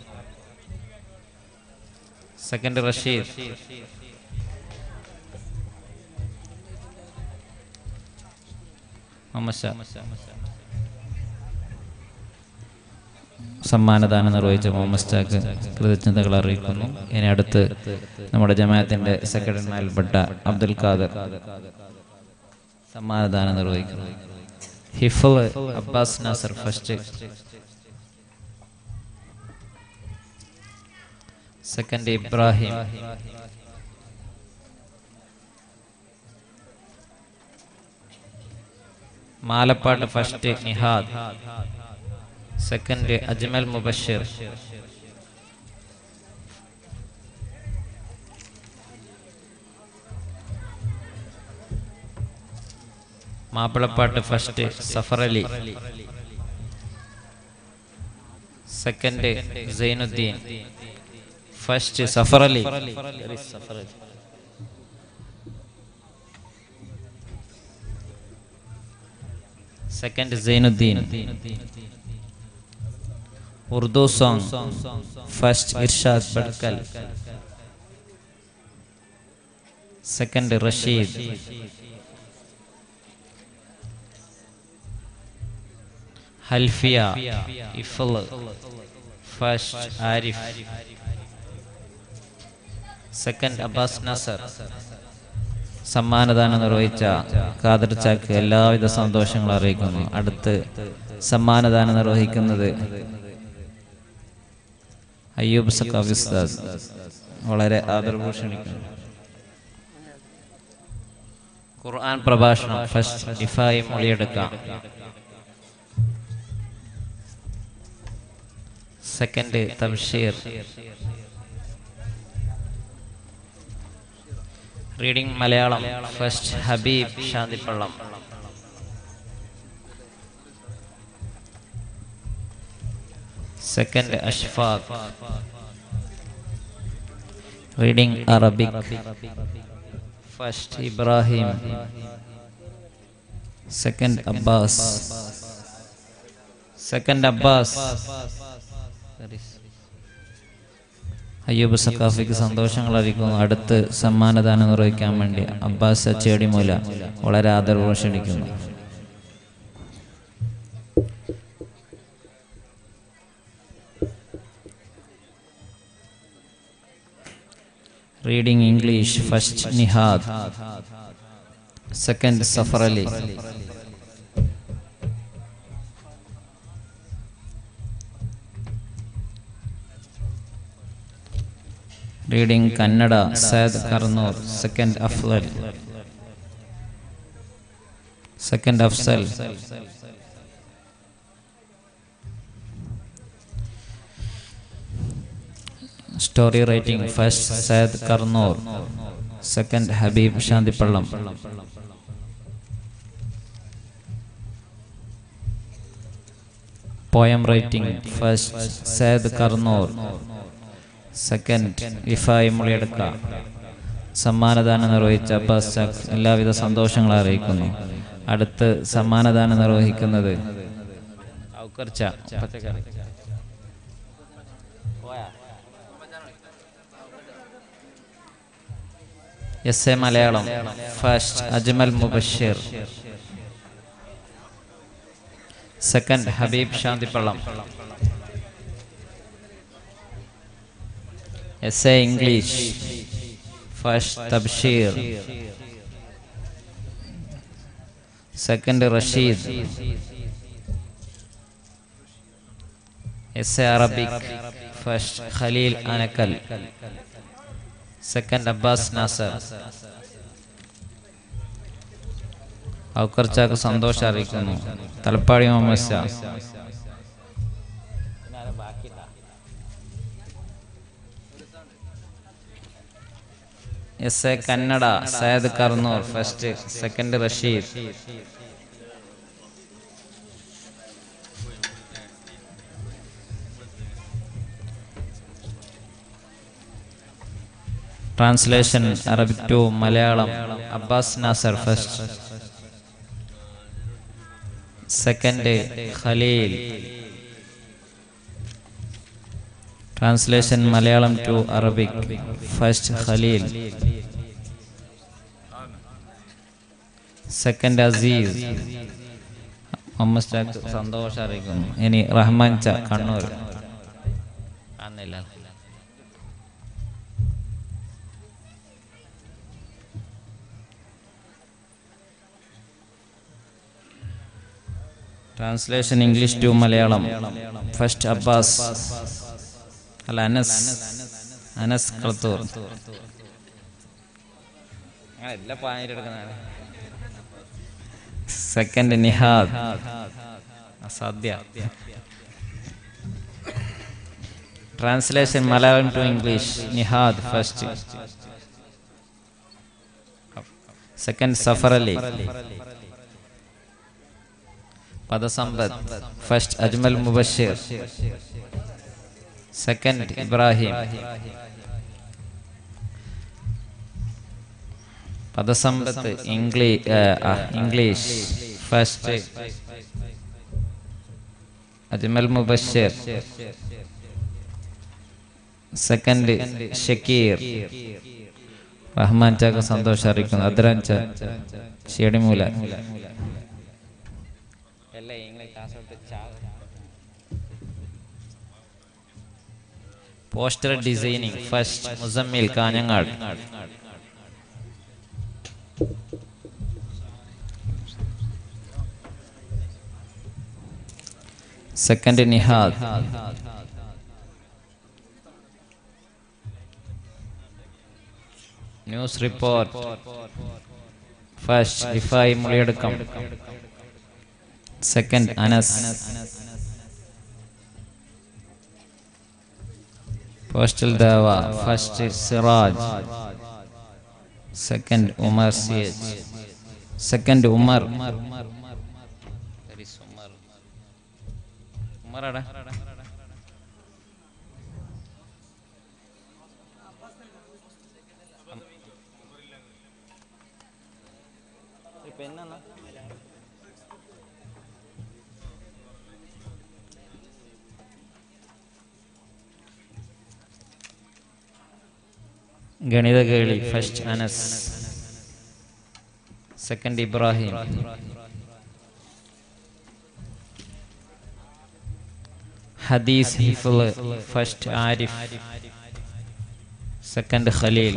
A: സെക്കൻഡ് റഷീദ് മുഹമ്മദ് ഷാ സമ്മാനദാനം നിർവഹിച്ച മുഹമ്മദ് ഷാക്ക് കൃതജ്ഞതകൾ അറിയിക്കുന്നു ഇനി അടുത്ത് നമ്മുടെ ജമാഅത്തിന്റെ സെക്രട്ടറിമാരിൽപ്പെട്ട അബ്ദുൽ ഖാദർ സമ്മാനദാനം നിർവഹിക്കുന്നു ഹിഫൽ അബ്ബാസ് നാസർ ഫസ്റ്റ് സെക്കൻഡ് ഇബ്രാഹിം മാലപ്പാട്ട് ഫസ്റ്റ് നിഹാദ് സെക്കൻഡ് അജ്മൽ മുബഷിർ മാപ്പിളപ്പാട്ട് first Safar Ali second Sainuddin first Safar Ali second Sainuddin Urdu song first Irshad Badkal second Rasheed ഹൽഫിയ ഇഫൽ ഫസ്റ്റ് ആരിഫ് സെക്കൻഡ് അബ്ബാസ് നസർ സമ്മാനദാനം നിർവഹിച്ച ഖാദർ ചാക്ക് എല്ലാവിധ സന്തോഷങ്ങളും അറിയിക്കുന്നു അടുത്ത് സമ്മാനദാനം നിർവഹിക്കുന്നത് അയ്യൂബ് സക്കാഫ് ഉസ്താദ് വളരെ ആദരഭൂഷണിക്കുന്നു ഖുർആൻ പ്രഭാഷണം ഫസ്റ്റ് ഡിഫായി മൊഴിയെടുക്കാം second Thamsheer reading Malayalam first Habeeb Shanthippallam second Ashfaq reading Arabic first Ibrahim second Abbas second Abbas Ayyub സക്കാഫിക്ക് സന്തോഷങ്ങൾ അറിയിക്കുന്നു അടുത്ത് സമ്മാനദാനം നിർവഹിക്കാൻ വേണ്ടി അബ്ബാസ് ചേടിമൂല വളരെ ആദരവ് ക്ഷണിക്കുന്നു reading English first Nihad second Safar Ali reading Kannada Sayad Karnoor second Aflal second Afsal story writing first Sayad Karnoor second Habeeb Shanthippallam poem writing first Sayad Karnoor second ഇഫായി മുളിയെടുക്ക സമ്മാനദാനം നിർവഹിച്ച അബ്ബാസ് ചാക്ക് എല്ലാവിധ സന്തോഷങ്ങളും അറിയിക്കുന്നു അടുത്ത് സമ്മാനദാനം നിർവഹിക്കുന്നത് ഔക്കർച്ച. S A Malayalam first Ajmal Mubashir second Habeeb Shanthippallam S A English first Thabsheer second Rasheed S A Arabic first Khaleel Anakkal second Abbas Nasar ഔക്കർച്ചാക്ക് സന്തോഷം അറിയിക്കുന്നു Thalappady Muhammad Sha S A Kannada Sayad Karnoor first second Rasheed translation Arabic to Malayalam Abbas Nasar first second Khaleel translation Malayalam to Arabic first Khaleel second Azeez Muhammad സ്റ്റാക്ക് സന്തോഷം അറിയിക്കുന്നു ഇനി റഹ്മാൻ ച കണ്ണൂർ കാണുന്നില്ല translation English to Malayalam first Abbas അല്ല അനസ് അനസ് കളത്തൂർ സെക്കൻഡ് നിഹാദ് അസാധ്യ translation Malayalam to English Nihad first second Safar Ali പദസമ്പത്ത് first Ajmal Mubashir second Ibrahim പദസമ്പത്ത് English English first Ajmal Mubashir second Shakeer Rahman ചാക്ക സന്തോഷം അറിയിക്കുന്നു അദ്രാൻ ച Shedimoola poster designing first Musammil Kanhangad second Nihad news report first Rifai മുളിയെടുക്കം സെക്കൻഡ് അനസ് പോസ്റ്റൽ ദേവ first Siraj second Umar C H second Umar ഉമറാടാ ഗണിത കേളി ഫസ്റ്റ് അനസ് സെക്കൻഡ് ഇബ്രാഹിം ഹദീസ് ഹിഫ്ള് ഫസ്റ്റ് ആരിഫ് സെക്കൻഡ് ഖലീൽ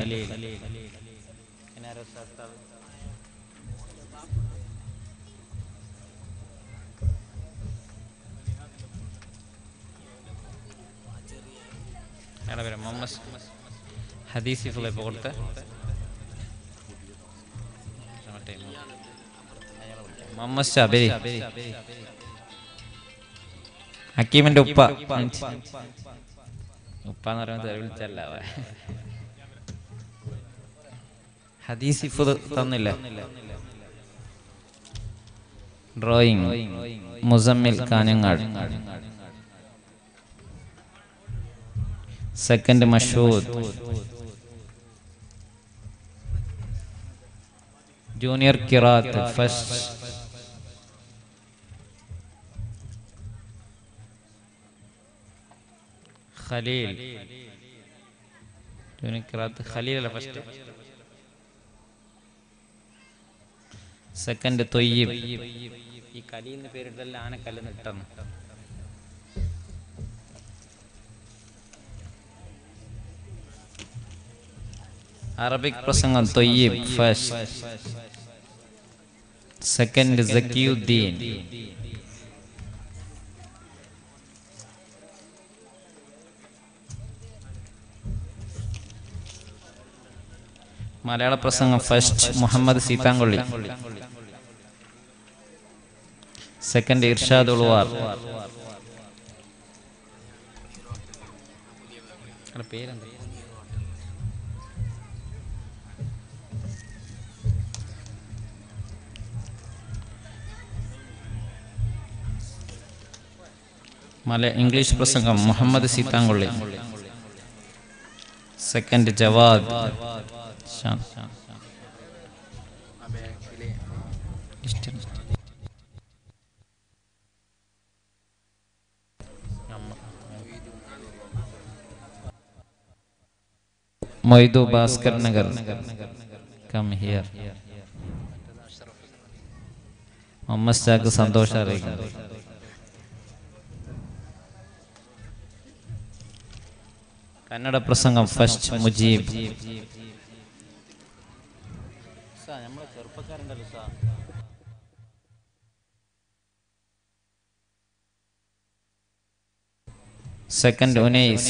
A: മുഹമ്മദ് ഹദീസ് ഹിഫ്ള് ഇപ്പോൾ കൊടുത്ത മുഹമ്മദ് ശബരി ഹക്കീമിന്റെ ഉപ്പ ഉപ്പ എന്ന് പറയുന്നത് വിളിച്ചല്ല ഹദീസ് ഇഫ് തന്നില്ല drawing Musammil Kanhangad second Mashood junior കിറാത്ത് ഫസ്റ്റ് ഖലീൽ ജൂനിയർ കിറാത്ത് ഖലീൽ അല്ല ഫസ്റ്റ് സെക്കൻഡ് തൊയ്യബ് ഈ കലീന്ന് പേരിട്ടല്ല ആനക്കല്ല് നിട്ടെന്ന് അറബിക് പ്രസംഗം തൊയ്യബ് ഫസ്റ്റ് സെക്കൻഡ് സക്കിയുദ്ദീൻ മലയാള പ്രസംഗം ഫസ്റ്റ് മുഹമ്മദ് സീതാങ്കൊള്ളി സെക്കൻഡ് ഇർഷാദ് ഉൾവാർ പേരെന്താ മല ഇംഗ്ലീഷ് പ്രസംഗം മുഹമ്മദ് സീതാങ്കൊള്ളി സെക്കൻഡ് ജവാദ് ഷാ- മൊയ്തു ഭാസ്കർ നഗർ കം ഹിയർ മുഹമ്മദ് സ്റ്റാക്ക് സന്തോഷം അറിയിക്കുന്നു കന്നഡ പ്രസംഗം first Mujeeb second Unais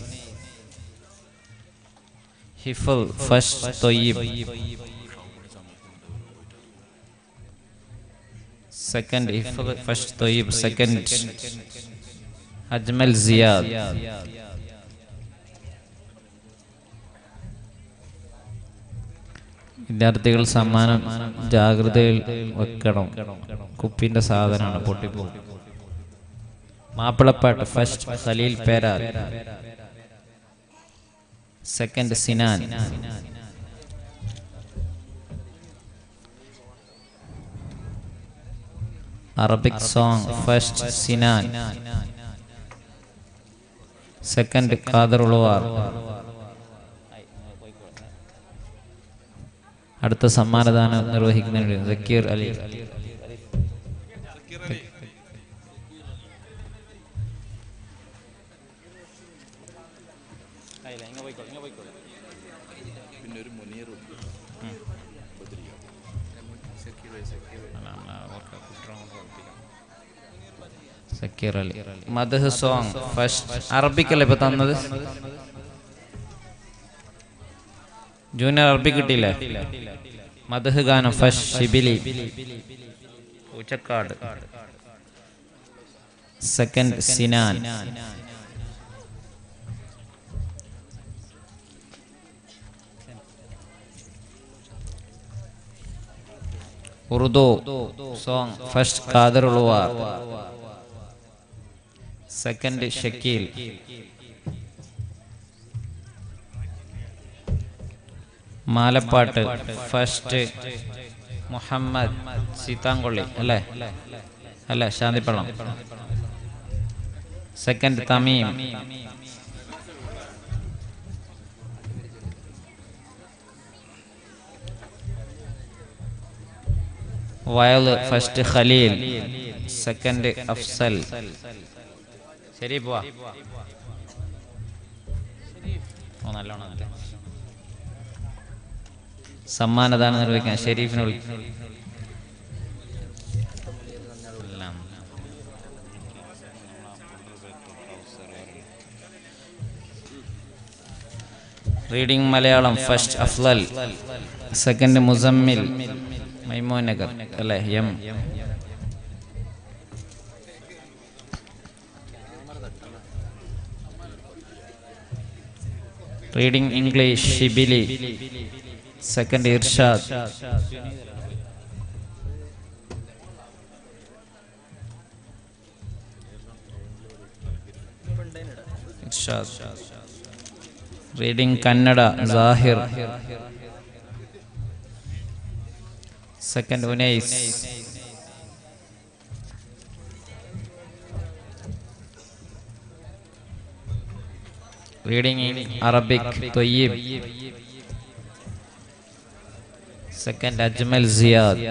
A: Hifal first Thoyyib second Hifal first Thoyyib second Ajmal Siyad വിദ്യാർത്ഥികൾ സമ്മാനം ജാഗ്രതയിൽ വെക്കണം കുപ്പിന്റെ സാധനമാണ് പൊട്ടിപ്പോകും മാപ്പിളപ്പാട്ട് first Khaleel Peral second Sinan Arabic song first Sinan second Khader Uluvar അടുത്ത സമ്മാനദാനം നിർവഹിക്കുന്നതിന് സക്കീർ അലി സക്കീർ അലി മദഹ് സോങ് ഫസ്റ്റ് അറബിക്കല്ലേ ഇപ്പൊ തന്നത് ജൂനിയർ അറബി കിട്ടിയില്ലേ മദഹ് ഗാനം first Shibili Poochakkad second Sinan Urdu song first Khader Uluvar second Shakeel മാലപ്പാട്ട് ഫസ്റ്റ് മുഹമ്മദ് സീതാങ്കൊള്ളി അല്ലേ അല്ല ശാന്തിപ്പള്ളം സെക്കൻഡ് തമീം വയല് ഫസ്റ്റ് ഖലീൽ സെക്കൻഡ് അഫ്സൽ ശരി പോവാ ഓ നല്ലോണം നല്ല സമ്മാനദാനം നിർവഹിക്കാൻ ഷെരീഫിനെ വിളിക്കും എല്ലാം. Reading Malayalam first Aflal second Muzammil Maimoon Nagar അല്ലേ എം reading English Shibili second Irshad Irshad reading Kannada Sahir second Unais reading Arabic Thoyyib second Ajmal Siyad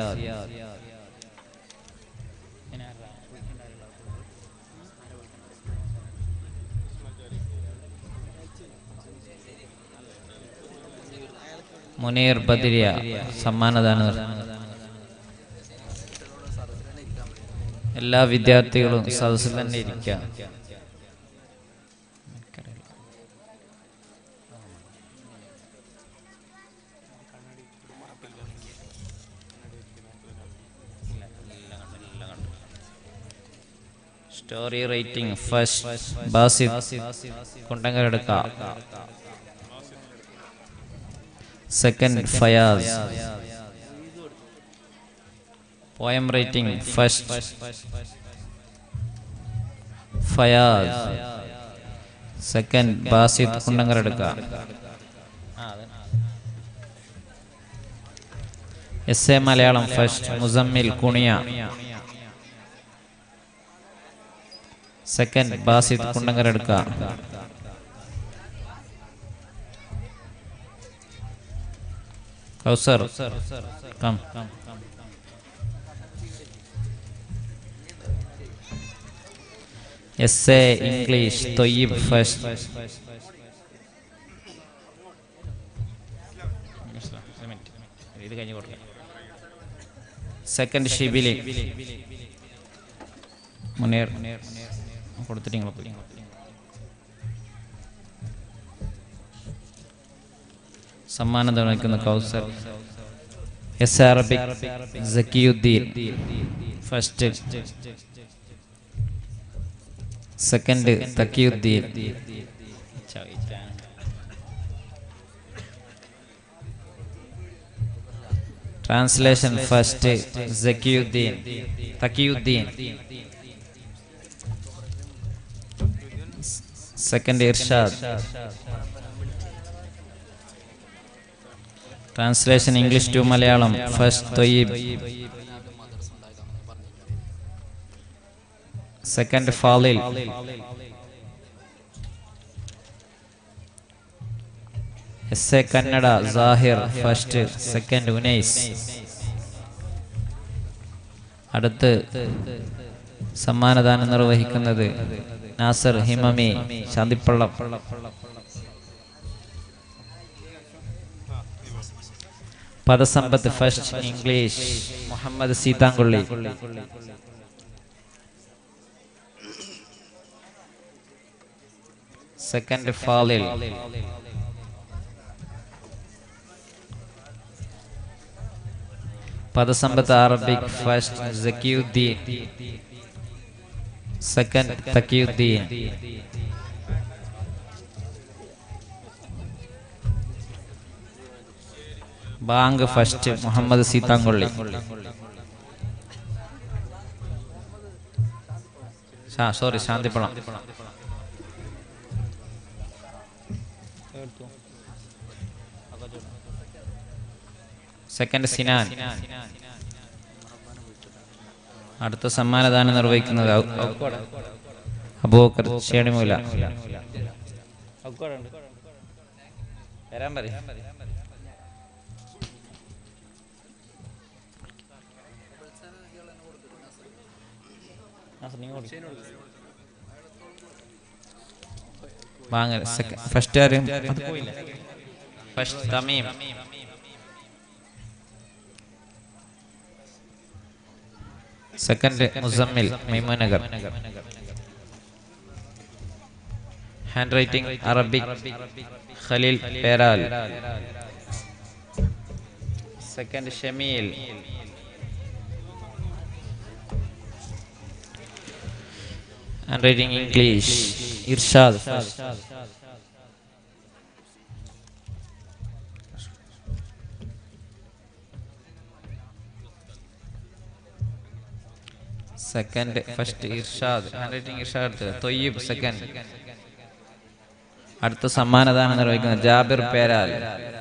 A: Muneer Badiriya സമ്മാനദാന എല്ലാ വിദ്യാർത്ഥികളും സദസ്സിൽ തന്നെ ഇരിക്കുക story writing first Basid Kundankaradukka second Fayas poem writing first Fayas second Basid Kundankaradukka S A Malayalam first Muzammil Kuniya second Basid Kundankaradukka Kausar come S A English Thoyyib first ഇത് കഴിഞ്ഞ് കൊടുക്കാം സെക്കൻഡ് ഷിബിലി മുനേർ കൊടുത്തിട്ട് നിങ്ങൾ പോയി സമ്മാനം തന്നിക്കുന്ന Kausar S Arabic Zakiyuddin first second Thakiyuddin translation first Zakiyuddin Thakiyuddin second Irshad translation English to Malayalam first Thoyyib second Falil S A Kannada Sahir first second Unais അടുത്ത് സമ്മാനദാനം നിർവഹിക്കുന്നത് നാസർ ഹിമമി ശാന്തിപ്പള്ളം പദസമ്പത്ത് first English Muhammad Seethangoli second Falil പദസമ്പത്ത് Arabic first Zakiyuddin second Thakiyuddin bank first Muhammad Seethangoli sorry Santhipallam second Sinan അടുത്ത സമ്മാനദാനം നിർവഹിക്കുന്നത് ഔ- ഔക്കോട്. അബൂബക്കർ ചേണിമൂല വരാൻ പറയും വാങ്ങ ഫസ്റ്റ് ആരും first Thameem second Muzammil Maimoonagar hand writing Arabic Khaleel Peral second Shameel hand writing English Irshad second first Irshad hand writing Irshad Thoyyib second അടുത്ത സമ്മാനദാനം നിർവഹിക്കുന്ന ജാബിർ പേരാൽ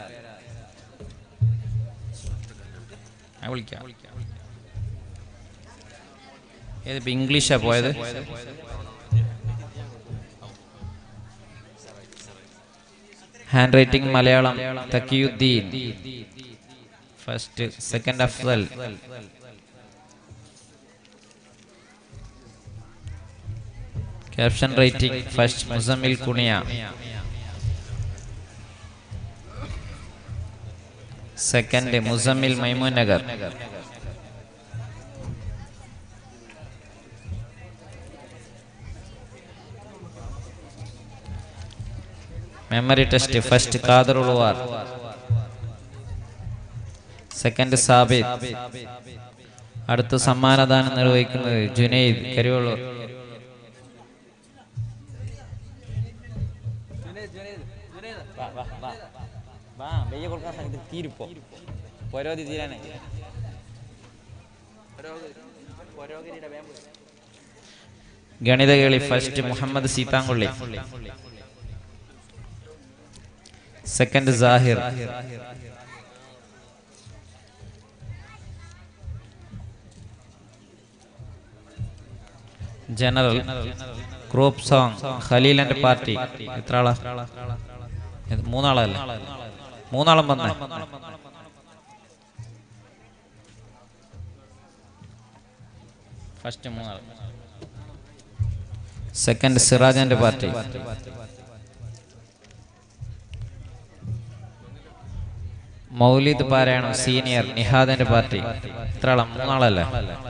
A: ഞാൻ വിളിക്കാം ഏതിപ്പോ ഇംഗ്ലീഷാ പോയത് hand writing Malayalam Thakiyuddin first second Afsal caption writing first Muzammil Kuniya second Muzammil Maimoon Nagar memory test first Khader Uluvar second Sabith അടുത്ത സമ്മാനദാനം നിർവഹിക്കുന്നത് ജുനൈദ് കരുവള്ളൂർ തീരുപ്പോ പരോധി തീരാനായി ഗണിതകളി first Muhammad Seethangoli second Sahir general group song Khaleel and party എത്ര ആളാ ഇത് മൂന്നാളല്ലേ മൂന്നാളം വന്നേ ഫസ്റ്റ് മൂന്നാൾ സെക്കൻഡ് സിറാജന്റെ പാർട്ടി മൗലിദ് പാരായണം സീനിയർ നിഹാദന്റെ പാർട്ടി എത്ര ആളാ മൂന്നാളല്ലേ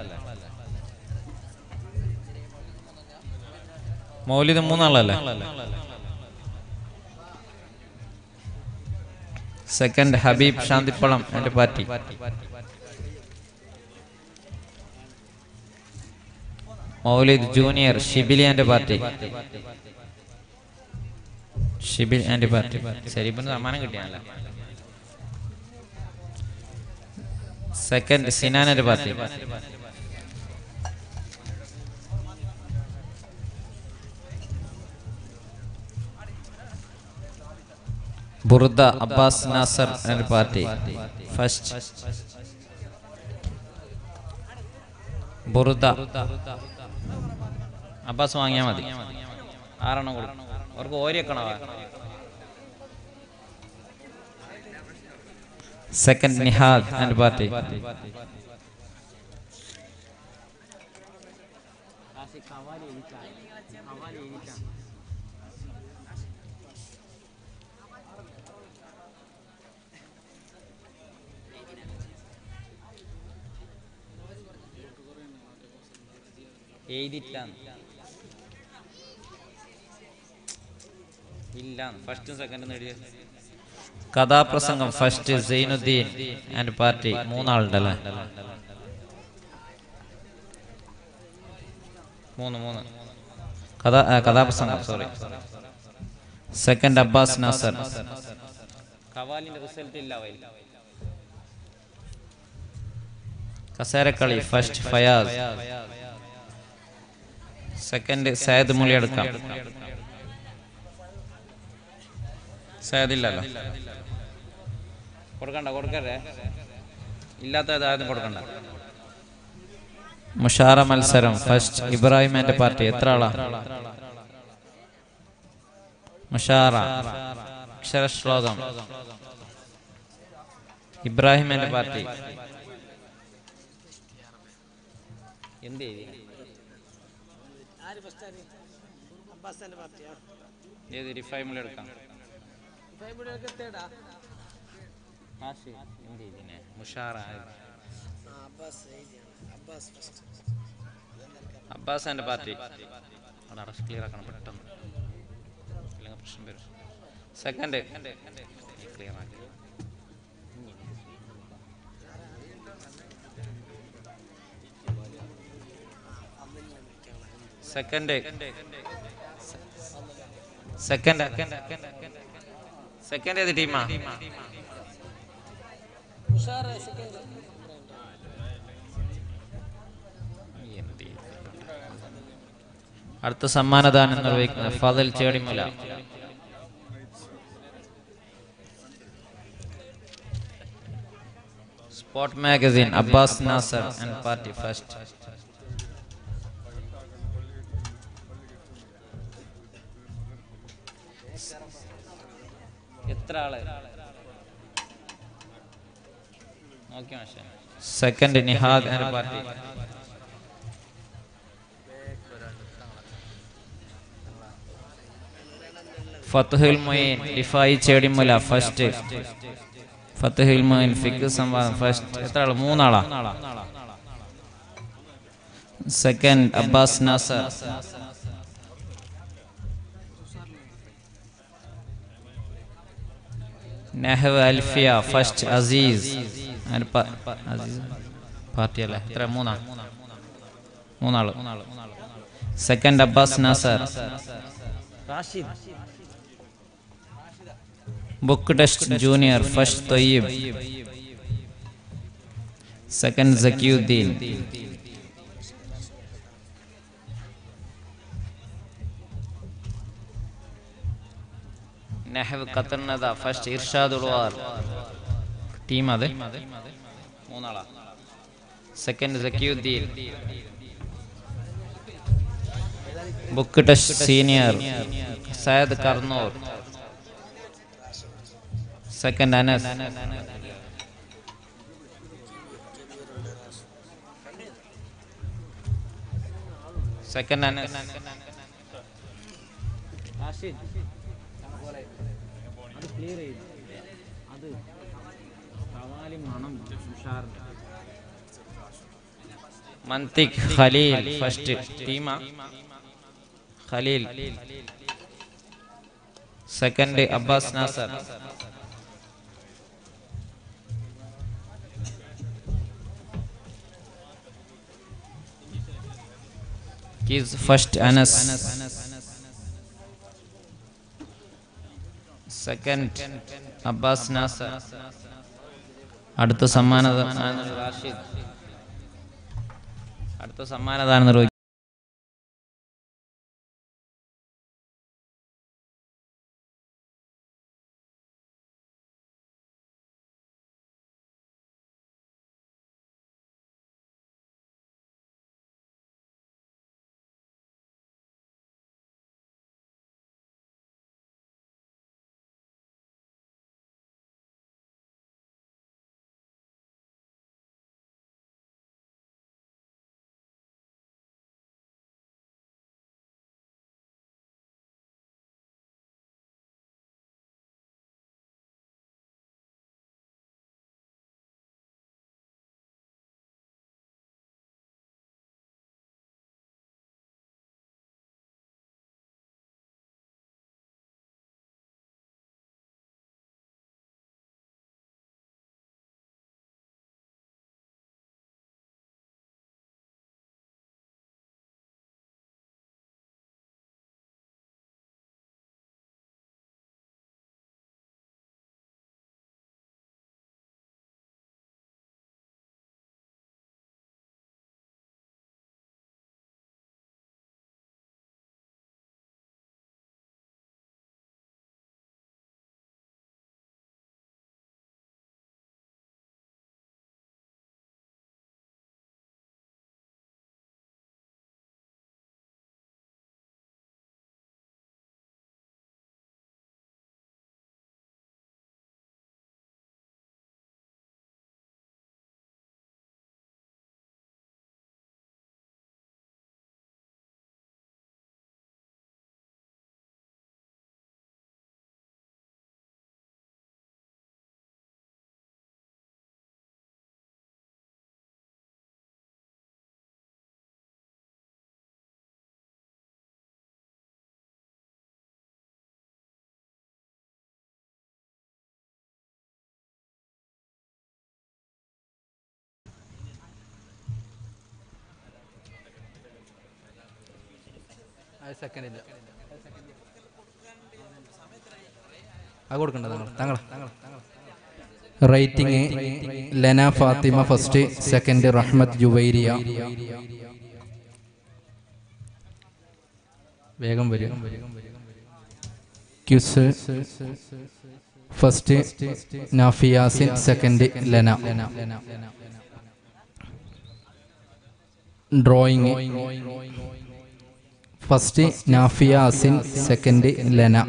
A: മൗലിദ് മൂന്നാളല്ലേ സെക്കൻഡ് ഹബീബ് ശാന്തിപ്പളം എന്റെ പാർട്ടി മൗലിദ് junior Shibili and party Shibil and party ശരീഫിന് സമ്മാനം കിട്ടിയാണല്ലോ സെക്കൻഡ് സിനാൻ ആൻഡ് പാർട്ടി ബുർദ Abbas Nasar and party first ബുർദ അബ്ബാസ് വാങ്ങിയാൽ മതി ആറെണ്ണം കൊടുക്കും അവർക്ക് ഓരിയക്കണോ സെക്കൻഡ് നിഹാദ് ആൻഡ് പാർട്ടി എഴുതിയിട്ടില്ല ഇല്ല ഫസ്റ്റും സെക്കൻഡും എഴുതിയ കഥാപ്രസംഗം ഫസ്റ്റ് സൈനുദ്ദീൻ ആൻഡ് പാർട്ടി മൂന്നാളുണ്ടല്ലേ മൂന്ന് മൂന്ന് കഥ ആ, കഥാപ്രസംഗം സോറി സെക്കൻഡ് അബ്ബാസ് നാസർ കവാലിന്റെ റിസൾട്ട് ഇല്ല അവയിൽ കസേരക്കളി ഫസ്റ്റ് ഫയാസ് സെക്കൻഡ് സയദ് മുളി എടുക്കാം സയദ് ഇല്ലല്ലോ കൊടുക്കണ്ട കൊടുക്കരുതേ ഇല്ലാത്ത ഏതായാലും കൊടുക്കണ്ട മുഷാറ മത്സരം ഫസ്റ്റ് ഇബ്രാഹിം എന്റെ പാർട്ടി എത്ര ആളാ മുഷാറ അക്ഷരശ്ലോകം ഇബ്രാഹിം എന്റെ പാർട്ടി എന്ത് എഴുതി ഏത് റിഫൈമിൽ എടുക്കാം മാഷി, എന്ത് എഴുതിനെ? മുഷാറ അബ്ബാസ് എന്റെ പാർട്ടി അവിടെ അറസ്റ്റ് ക്ലിയർ ആക്കണം പെട്ടെന്ന് അല്ലെങ്കിൽ പ്രശ്നം വരും സെക്കൻഡ് ക്ലിയർ ആക്കി സെക്കൻഡ് സെക്കൻഡ് സെക്കൻഡ് ഏത് ടീമാ അടുത്ത സമ്മാനദാനം നിർവഹിക്കുന്ന ഫതൽ ചേടിമുല sport magazine Abbas Nasar and party first എത്ര ആള് നോക്കി മാഷെ സെക്കൻഡ് നിഹാദ് ആൻഡ് പാർട്ടി ഫത്തുഹുൽ മൊയ്ൻ ഡിഫായി ചേടിമുല ഫസ്റ്റ് ഫത്തുഹുൽ മൊയ്ൻ ഫിക്ക് സംവാദം ഫസ്റ്റ് എത്ര ആള് മൂന്നാളാ സെക്കൻഡ് അബ്ബാസ് നാസർ നെഹവ് അൽഫിയ ഫസ്റ്റ് അസീസ് ആൻഡ് പ- അസീസ് പാർട്ടി അല്ലേ എത്ര മൂന്നാ മൂന്നാള് second Abbas Nasar book test junior first Thoyyib second Zakiyuddin നെഹവ് ഖത്തർനദ ഫസ്റ്റ് ഇർഷാദ് ഉൾവാർ ടീം അതെ മൂന്നാളാ second Zakiyuddin book test senior Sayyid Karnoor second Anas second Anas അത് ക്ലിയർ ചെയ്തു അത് കവാലി മണം ഉഷാറിന്റെ മന്തിക് ഖലീൽ ഫസ്റ്റ് ടീമ Khaleel second Abbas Nasar Kids first Anas. Second Abbas Nasser. അടുത്ത സമ്മാനദാനം റാഷിദ് അടുത്ത സമ്മാനദാനം നിർവഹിക്കും
B: സെക്കൻഡ് ഇല്ല അത് കൊടുക്കണ്ട താങ്കൾ താങ്കൾ rating Lena Fathima first second Rahmath Juwairiya വേഗം വരും quiz first Nafiyasin second Lena drawing first Nafiya Asin second Lena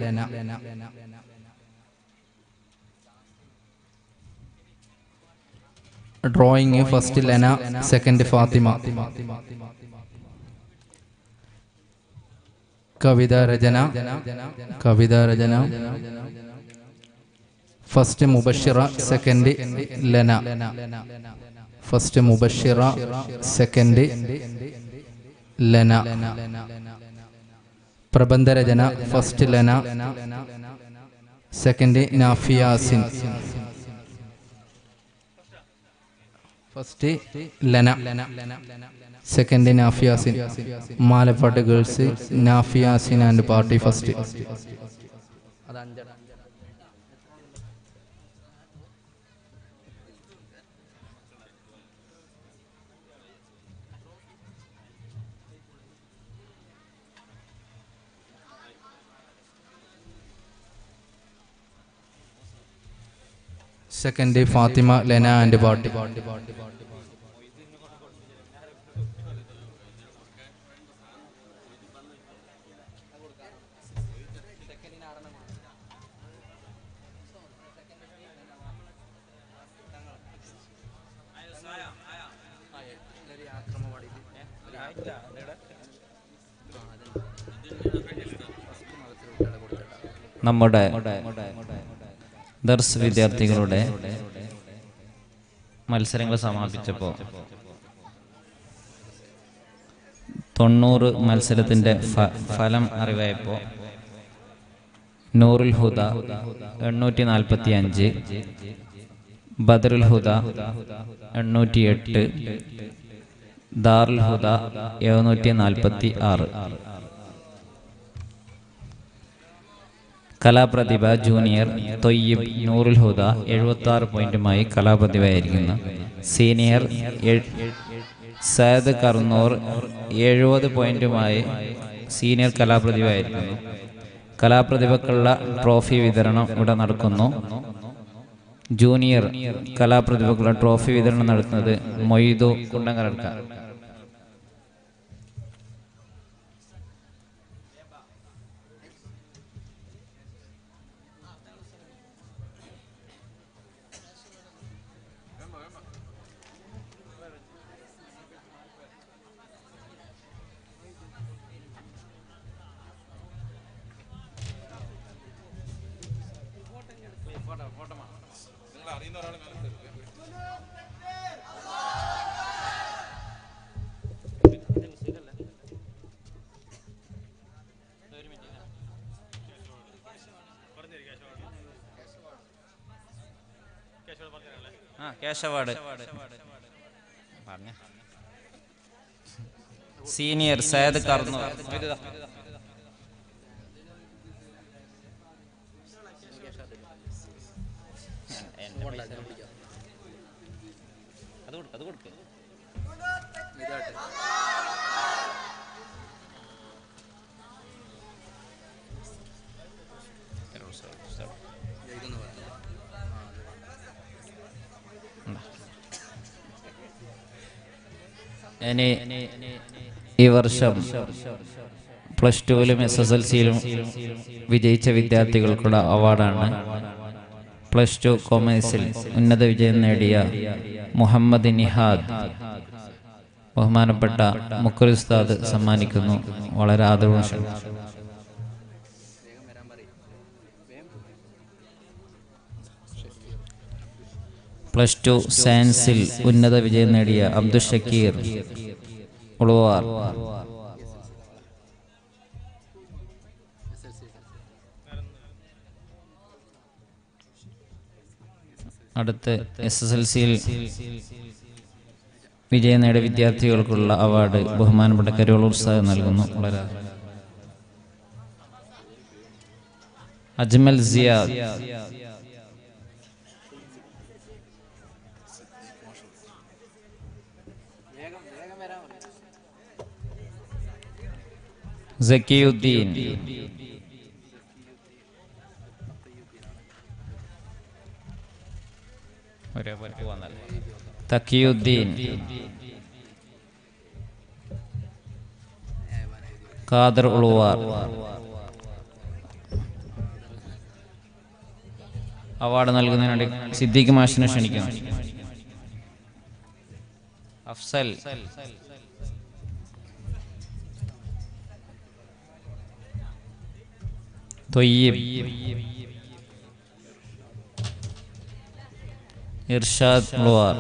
B: drawing first Lena second Fathima കവിത രചന കവിത രചന first Mubashira second Lena first Mubashira second Lena പ്രബന്ധരചന first Lena second Nafiyasin first Lena second Nafiyasin മാലപ്പാട്ട് girls Nafiyasin and party first second Fathima Lena and party
A: നമ്മുടെ ദർസ് വിദ്യാർത്ഥികളുടെ മത്സരങ്ങൾ സമാപിച്ചപ്പോൾ തൊണ്ണൂറ് മത്സരത്തിൻ്റെ ഫ- ഫലം അറിവായപ്പോൾ നൂറുൽ ഹുദ എണ്ണൂറ്റി നാൽപ്പത്തി അഞ്ച് ബദറുൽ ഹുദ എണ്ണൂറ്റി എട്ട് ദാറുൽ ഹുദ എഴുന്നൂറ്റി നാൽപ്പത്തി ആറ് കലാപ്രതിഭ ജൂനിയർ തൊയ്യബ് നൂറുൽ ഹുദ എഴുപത്തി ആറ് പോയിന്റുമായി കലാപ്രതിഭയായിരിക്കുന്നു സീനിയർ എഴ്- സയദ് കർണൂർ എഴുപത് പോയിന്റുമായി സീനിയർ കലാപ്രതിഭയായിരിക്കുന്നു കലാപ്രതിഭക്കുള്ള ട്രോഫി വിതരണം ഇവിടെ നടക്കുന്നു ജൂനിയർ കലാപ്രതിഭക്കുള്ള ട്രോഫി വിതരണം നടത്തുന്നത് മൊയ്തു കുണ്ടങ്കരടുക്ക ആ cash award senior Sayyid Karnoor അത് കൊടുക്ക് അത് കൊടുക്ക് ഇനി ഈ വർഷം പ്ലസ് ടുവിലും എസ് എസ് എൽ സിയിലും വിജയിച്ച വിദ്യാർത്ഥികൾക്കുള്ള അവാർഡാണ് പ്ലസ് ടു കൊമേഴ്സിൽ ഉന്നത വിജയം നേടിയ മുഹമ്മദ് നിഹാദ് ബഹുമാനപ്പെട്ട മുക്കുൽ ഉസ്താദ് സമ്മാനിക്കുന്നു വളരെ ആദരവും ക്ഷണിക്കുന്നു. പ്ലസ് ടു സയൻസിൽ ഉന്നത വിജയം നേടിയ അബ്ദുൽ ഷക്കീർ ഉളുവാർ അടുത്ത് എസ് എസ് എൽ സിയിൽ വിജയം നേടിയ വിദ്യാർത്ഥികൾക്കുള്ള അവാർഡ് ബഹുമാനപ്പെട്ട കരോളൂർ സാഹ് നൽകുന്നു വളരെ അജ്മൽ സിയാദ് സക്കിയുദ്ദീൻ ഒരേപോലെ പോവാന്നല്ലേ തക്കിയുദ്ദീൻ ഖാദർ ഉളുവാർ അവാർഡ് നൽകുന്നതിനായി സിദ്ദീഖ് മാഷിനെ ക്ഷണിക്കുന്നു അഫ്സൽ തൊയ്യബ് ഇർഷാദ് ഉളുവാർ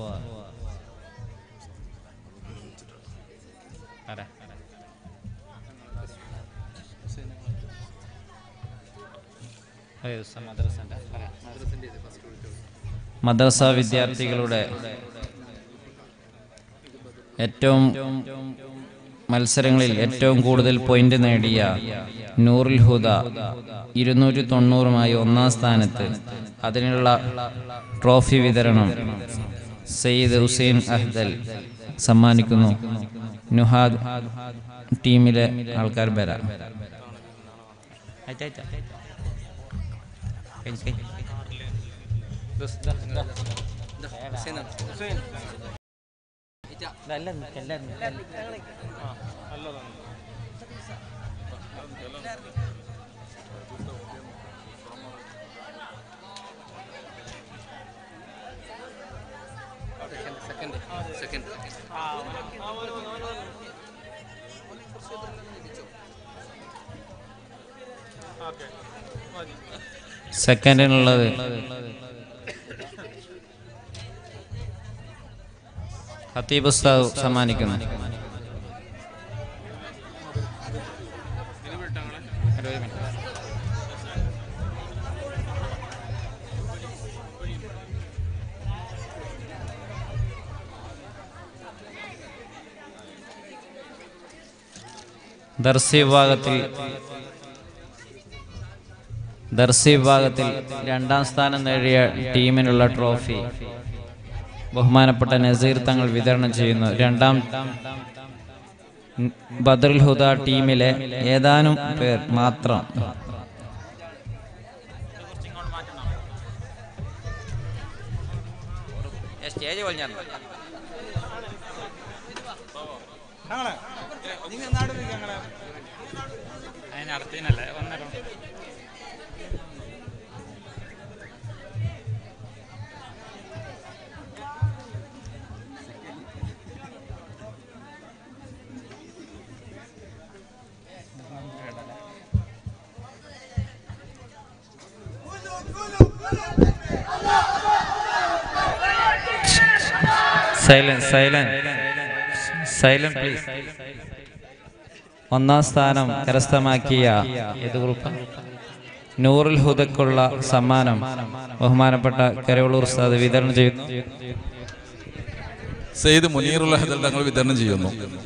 A: മദ്രസ വിദ്യാർത്ഥികളുടെ ഏറ്റവും മത്സരങ്ങളിൽ ഏറ്റവും കൂടുതൽ പോയിന്റ് നേടിയ നൂറുൽ ഹുദ ഇരുന്നൂറ്റി തൊണ്ണൂറുമായി ഒന്നാം സ്ഥാനത്ത് അതിനുള്ള ട്രോഫി വിതരണം സയ്യിദ് ഹുസൈൻ അഹ്ദൽ സമ്മാനിക്കുന്നു നുഹാദ് ടീമിലെ ആൾക്കാർ വരാം സെക്കൻഡിനുള്ളത് ഹത്തീബ് ഉസ്താദ് സമ്മാനിക്കുന്നു ദർസി വിഭാഗത്തിൽ ദർസി വിഭാഗത്തിൽ രണ്ടാം സ്ഥാനം നേടിയ ടീമിനുള്ള ട്രോഫി ബഹുമാനപ്പെട്ട നസീർ തങ്ങൾ വിതരണം ചെയ്യുന്നു രണ്ടാം ബദറുൽ ഹുദ ടീമിലെ ഏതാനും പേർ മാത്രം സ്റ്റേജ്
D: അതിനടുത്തതിനല്ലേ വന്നേരം
A: സൈലന്റ് സൈലന്റ് സൈലന്റ് പ്ലീസ് ഒന്നാം സ്ഥാനം കരസ്ഥമാക്കിയ ഏത് ഗ്രൂപ്പ് നൂറുൽ ഹുദക്കുള്ള സമ്മാനം ബഹുമാനപ്പെട്ട കരവളൂർ ഉസ്താദ് വിതരണം ചെയ്യുന്നു
C: സെയ്ദ് മുനീറുൽ ഹദൽ തങ്ങൾ വിതരണം ചെയ്യുന്നു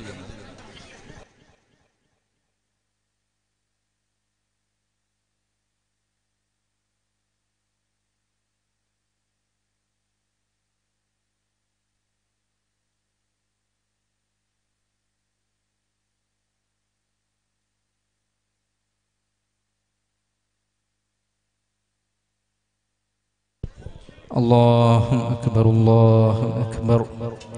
B: الله أكبر الله أكبر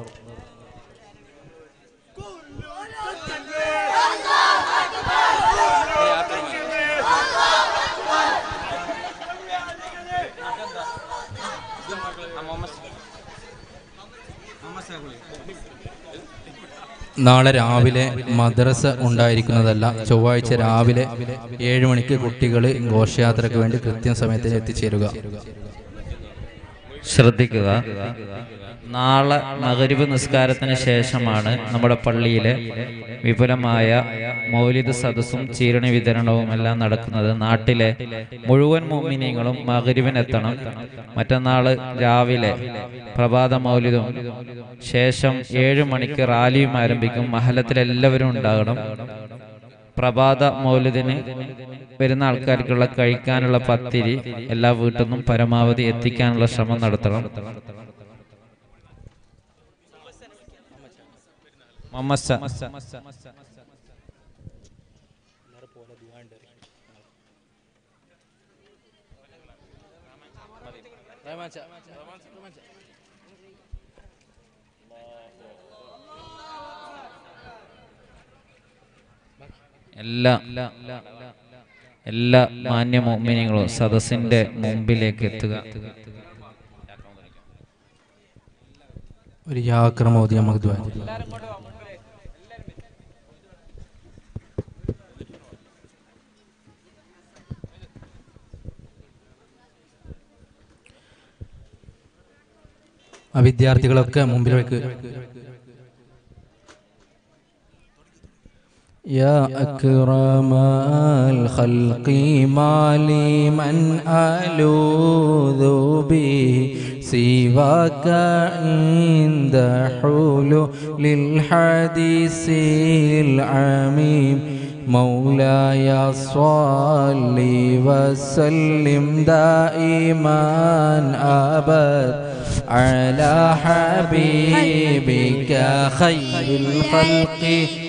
B: നാളെ രാവിലെ മദ്രസ ഉണ്ടായിരിക്കുന്നതല്ല ചൊവ്വാഴ്ച രാവിലെ ഏഴ് മണിക്ക് കുട്ടികൾ ഘോഷയാത്രയ്ക്ക് വേണ്ടി കൃത്യം സമയത്തിന് എത്തിച്ചേരുക
A: ശ്രദ്ധിക്കുക നാളെ മകരിബ് നിസ്കാരത്തിന് ശേഷമാണ് നമ്മുടെ പള്ളിയിലെ വിപുലമായ മൗലിദ് സദസ്സും ചീരണി വിതരണവും എല്ലാം നടക്കുന്നത് നാട്ടിലെ മുഴുവൻ മോമിനിയങ്ങളും മകരിബിനെത്തണം മറ്റന്നാള് രാവിലെ പ്രഭാത മൗലിദും ശേഷം ഏഴു മണിക്ക് റാലിയും ആരംഭിക്കും മഹലത്തിലെല്ലാവരും ഉണ്ടാകണം പ്രഭാത മൗലിദിന് വരുന്ന ആൾക്കാർക്കുള്ള കഴിക്കാനുള്ള പത്തിരി എല്ലാ വീട്ടിൽ നിന്നും പരമാവധി എത്തിക്കാനുള്ള ശ്രമം നടത്തണം മമ്മസ്സ. എല്ലാ എല്ലാ മാന്യ മോമിനികളും സദസ്സിന്റെ മുമ്പിലേക്ക് എത്തുക
B: ഒരു യാക്രമോദി നമുക്ക് ദ്വാ ചെയ്യാം. ആ വിദ്യാർത്ഥികളൊക്കെ മുമ്പിലേക്ക് يا أكرم الخلق ما لي من ألوذ به سواك عند حلول الحديث العميم مولاي صل وسلم دائما أبد على حبيبك خير الخلق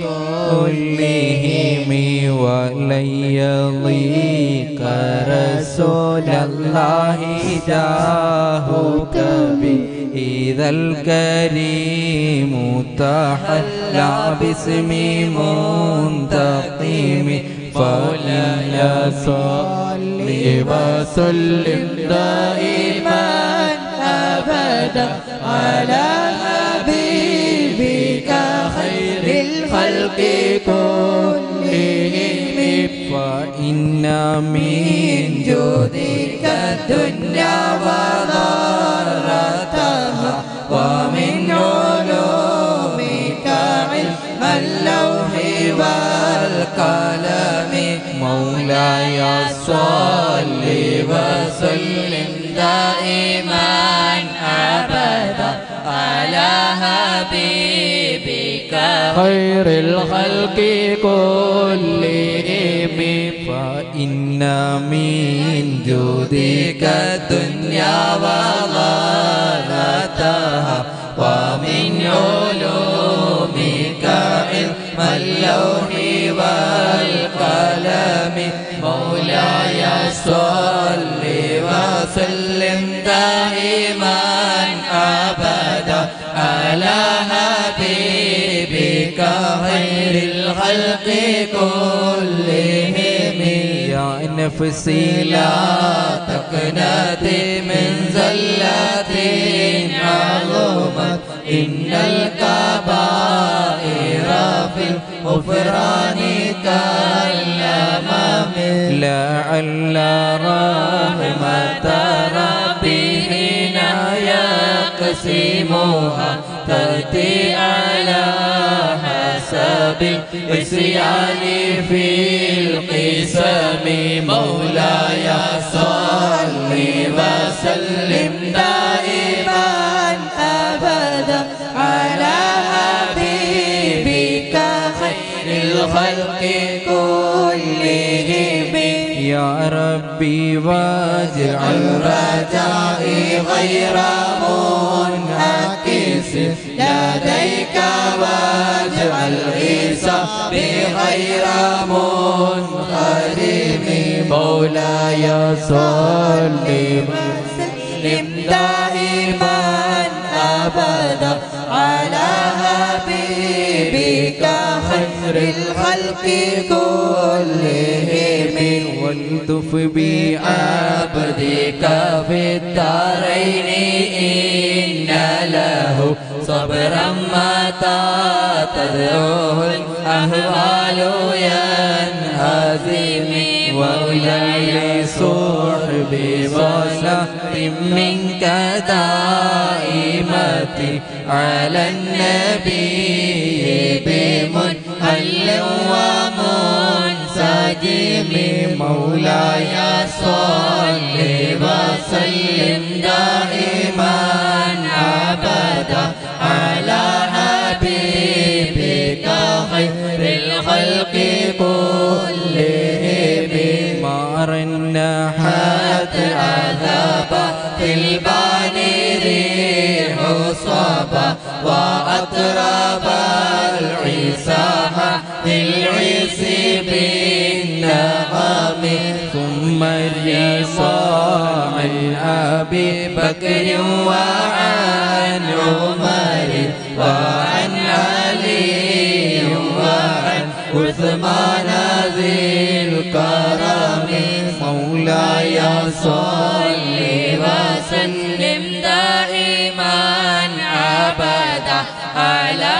B: كلهم ولن يضيق رسول الله جاهك إذا الكريم تحلى باسم منتقم فلا صل وسلم دائما أبدا على حبيبك خير الخلق كلهم فإن إن من جودك الدنيا وضارتها ومن علومك علم اللوح والقلم مولاي صل وسلم دائما أبدا على حبيبك خير الخلق كلهم فإن من جودك الدنيا وغالتها ومن علومك علم اللوح والقلم مولاي صل وسلم دائما أبدا على حبيبك خير الخلق كلهم يا نفسي لا تقنطي من زلة عظمت إن الكبائر في الغفران كالأمام لعل رحمة ربي حين يقسمها تأتي على حسب العصيان في القسم مولاي صل وسلم دائما أبدا على حبيبك خير الخلق كلهم يا ربي واجعل رجائي غير منعكس لديك واجعل حسابي غير منخرم مولاي صل وسلم دائما ابدا على حبيبك خير الخلق كلهم والتف بعبدك في الدارين إن له صبرا متى تدعوه الأهوال ينهزم وإلي صحبي وسلم منك دائمة على النبي بمنهل ومنسجم مولاي صل وسلم دائما أبدا على حبيبك خير الخلق كلهم مارنا حتى عذاب في الباني ريح صبا وأطراب العساحة للعز بالنغم ثم الرصاع عن أبي بكر وعن عمر وعن علي وعن عثمان ذي الكرم مولاي صل وسلم دائما أبدا على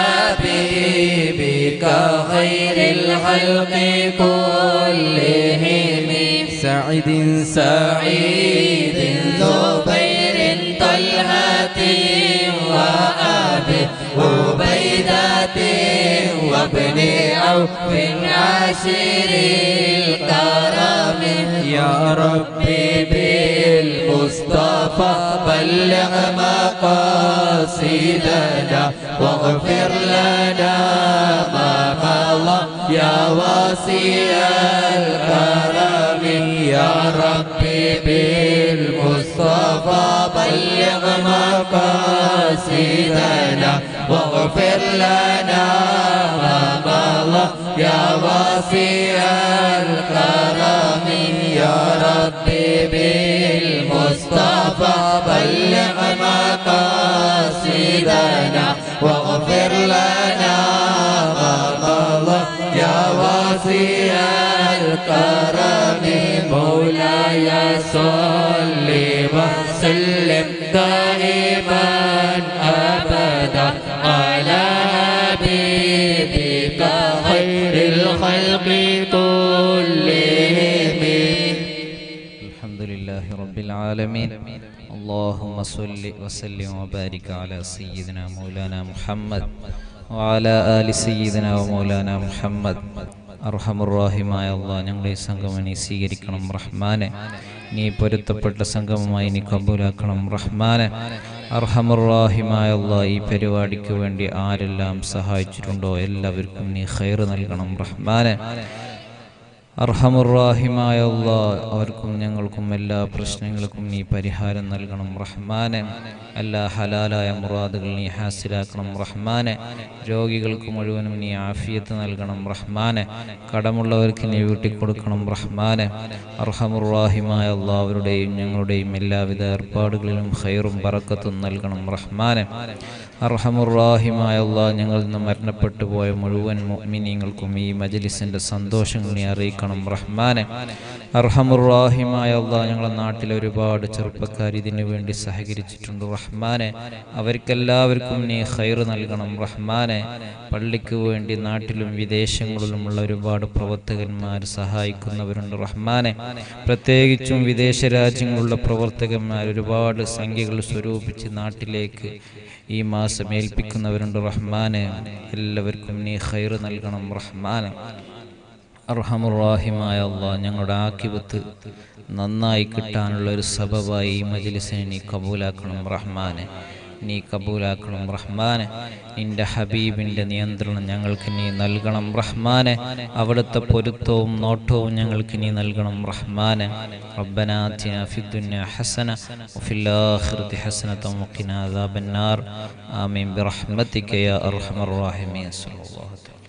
B: حبيبك خير الخلق كلهم سعد سعيد زبير طلحة وأبي عبيدة وابن عوف عاشر الكرم يا ربي بالمصطفى بلغ مقاصدنا واغفر لنا ما مضى يا واسع الكرم يا ربي بالمصطفى بلغ مقاصدنا واغفر لنا ما مضى يا واسع الكرم يا ربي بالمصطفى بلغ مقاصدنا واغفر لنا ما مضى يا واسع الكرم مولاي صل وسلم دائما ابدا على حبيبك خير الخلق كلهم
A: العالمين اللهم صل وسلم وبارك على سيدنا مولانا محمد وعلى آل سيدنا ومولانا محمد അർഹമുറാഹിമായ അള്ളാ ഞങ്ങളെ ഈ സംഗമം നീ സ്വീകരിക്കണം റഹ്മാനെ നീ പൊരുത്തപ്പെട്ട സംഗമമായി നീ കബൂലാക്കണം റഹ്മാനെ അർഹമുറാഹിമായ അള്ളാ ഈ പരിപാടിക്ക് വേണ്ടി ആരെല്ലാം സഹായിച്ചിട്ടുണ്ടോ എല്ലാവർക്കും നീ ഖൈർ നൽകണം റഹ്മാനെ അർഹമുറാഹിമായ അള്ളാ അവർക്കും ഞങ്ങൾക്കും എല്ലാ പ്രശ്നങ്ങൾക്കും നീ പരിഹാരം നൽകണം റഹ്മാനെ എല്ലാ ഹലാലായ മുറാദുകൾ നീ ഹാസിലാക്കണം റഹ്മാനെ രോഗികൾക്ക് മുഴുവനും നീ ആഫിയത്ത് നൽകണം റഹ്മാനെ കടമുള്ളവർക്ക് നീ വീട്ടിക്കൊടുക്കണം റഹ്മാനെ അർഹമുറാഹിമായ അള്ളാ അവരുടെയും ഞങ്ങളുടെയും എല്ലാവിധ ഏർപ്പാടുകളിലും ഖൈറും ബറക്കത്തും നൽകണം റഹ്മാനെ അർഹമുറാഹിമായ അള്ളാ ഞങ്ങളിൽ നിന്ന് മരണപ്പെട്ടു പോയ മുഴുവൻ മുഅ്മിനീങ്ങൾക്കും ഈ മജ്ലിസിന്റെ സന്തോഷങ്ങൾ നീ അറിയിക്കണം റഹ്മാനെ അർഹമുറാഹിമായ അള്ളാ ഞങ്ങളുടെ നാട്ടിലെ ഒരുപാട് ചെറുപ്പക്കാർ ഇതിനു വേണ്ടി സഹകരിച്ചിട്ടുണ്ട് റഹ്മാനെ അവർക്കെല്ലാവർക്കും നീ ഖൈർ നൽകണം റഹ്മാനെ പള്ളിക്ക് വേണ്ടി നാട്ടിലും വിദേശങ്ങളിലുമുള്ള ഒരുപാട് പ്രവർത്തകന്മാർ സഹായിക്കുന്നവരുണ്ട് റഹ്മാനെ പ്രത്യേകിച്ചും വിദേശ രാജ്യങ്ങളിലുള്ള പ്രവർത്തകന്മാർ ഒരുപാട് സംഖ്യകൾ സ്വരൂപിച്ച് നാട്ടിലേക്ക് ഈ മാസം ഏൽപ്പിക്കുന്നവരുണ്ട് റഹ്മാനെ എല്ലാവർക്കും നീ ഖൈർ നൽകണം റഹ്മാനെ അർഹമുറാഹിമായ അള്ളാഹ് ഞങ്ങളുടെ ആക്കിബത്ത് നന്നായി കിട്ടാനുള്ള ഒരു സബബായി ഈ മജ്ലിസിനെ നീ കബൂലാക്കണം റഹ്മാനെ നീ കബൂലാക്കണം റഹ്മാനെ നിന്റെ ഹബീബിൻ്റെ നിയന്ത്രണം ഞങ്ങൾക്ക് നീ നൽകണം റഹ്മാനെ അവിടുത്തെ പൊരുത്തവും നോട്ടവും ഞങ്ങൾക്ക് നീ നൽകണം റഹ്മാനെ ربنا آتنا في الدنيا حسنة وفي الآخرة حسنة وقنا عذاب النار آمين برحمتك يا أرحم الراحمين صلى الله عليه وسلم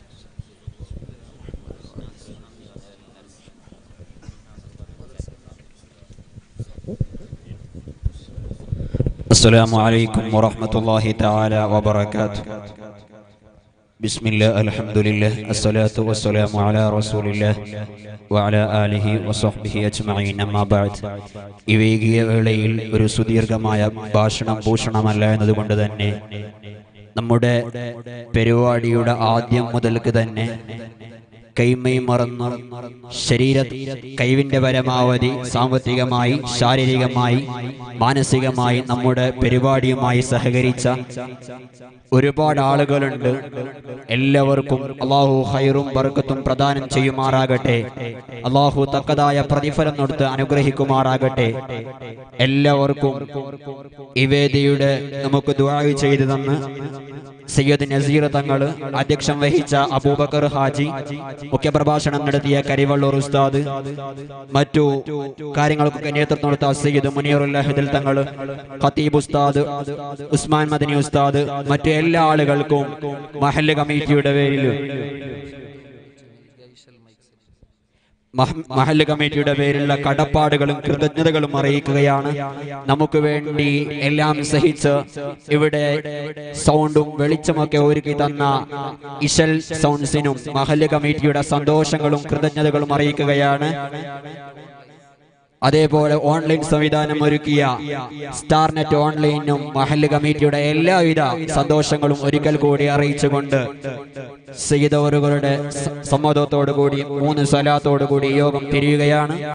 E: السلام عليكم ورحمة الله تعالى وبركاته بسم الله الحمد لله الصلاة والسلام على رسول الله وعلى آله وصحبه أجمعين أما بعد ഈ വൈകിയ വേളയിൽ ഒരു സുദീർഘമായ ഭാഷണം ഭൂഷണമല്ല എന്നതുകൊണ്ട് തന്നെ നമ്മുടെ പരിപാടിയുടെ ആദ്യം മുതൽക്ക് തന്നെ കൈമൈ മറന്നു ശരീര കൈവിന്റെ പരമാവധി സാമ്പത്തികമായി ശാരീരികമായി മാനസികമായി നമ്മുടെ പരിപാടിയുമായി സഹകരിച്ച ഒരുപാട് ആളുകളുണ്ട് എല്ലാവർക്കും അള്ളാഹു ഹൈറും ബർക്കത്തും പ്രദാനം ചെയ്യുമാറാകട്ടെ അള്ളാഹു തക്കതായ പ്രതിഫലം കൊടുത്ത് അനുഗ്രഹിക്കുമാറാകട്ടെ എല്ലാവർക്കും ഈ വേദിയുടെ നമുക്ക് ദുആ ചെയ്തു തന്ന് സയ്യദ് നസീർ തങ്ങൾ അധ്യക്ഷം വഹിച്ച അബൂബക്കർ ഹാജി മുഖ്യപ്രഭാഷണം നടത്തിയ കരിവള്ളൂർ ഉസ്താദ് മറ്റു കാര്യങ്ങൾക്കൊക്കെ നേതൃത്വം കൊടുത്ത സയ്യിദ് മുനീറുല്ലാഹിദിൽ തങ്ങൾ ഖത്തീബ് ഉസ്താദ് ഉസ്മാൻ മദനി ഉസ്താദ് മറ്റു എല്ലാ ആളുകൾക്കും മഹല്ല് കമ്മിറ്റിയുടെ പേരിൽ മഹ- മഹല്ല് കമ്മിറ്റിയുടെ പേരിലുള്ള കടപ്പാടുകളും കൃതജ്ഞതകളും അറിയിക്കുകയാണ് നമുക്ക് വേണ്ടി എല്ലാം സഹിച്ച് ഇവിടെ സൗണ്ടും വെളിച്ചമൊക്കെ ഒരുക്കി തന്ന ഇശൽ സൗണ്ട്സിനും മഹല്ല് കമ്മിറ്റിയുടെ സന്തോഷങ്ങളും കൃതജ്ഞതകളും അറിയിക്കുകയാണ് അതേപോലെ ഓൺലൈൻ സംവിധാനം ഒരുക്കിയ സ്റ്റാർനെറ്റ് ഓൺലൈനും മഹല്ല് കമ്മിറ്റിയുടെ എല്ലാവിധ സന്തോഷങ്ങളും ഒരിക്കൽ കൂടി അറിയിച്ചുകൊണ്ട് സയ്യിദവറുകളുടെ സമ്മതത്തോടു കൂടി മൂന്ന് സ്വലാത്തോടു കൂടി യോഗം തിരിയുകയാണ്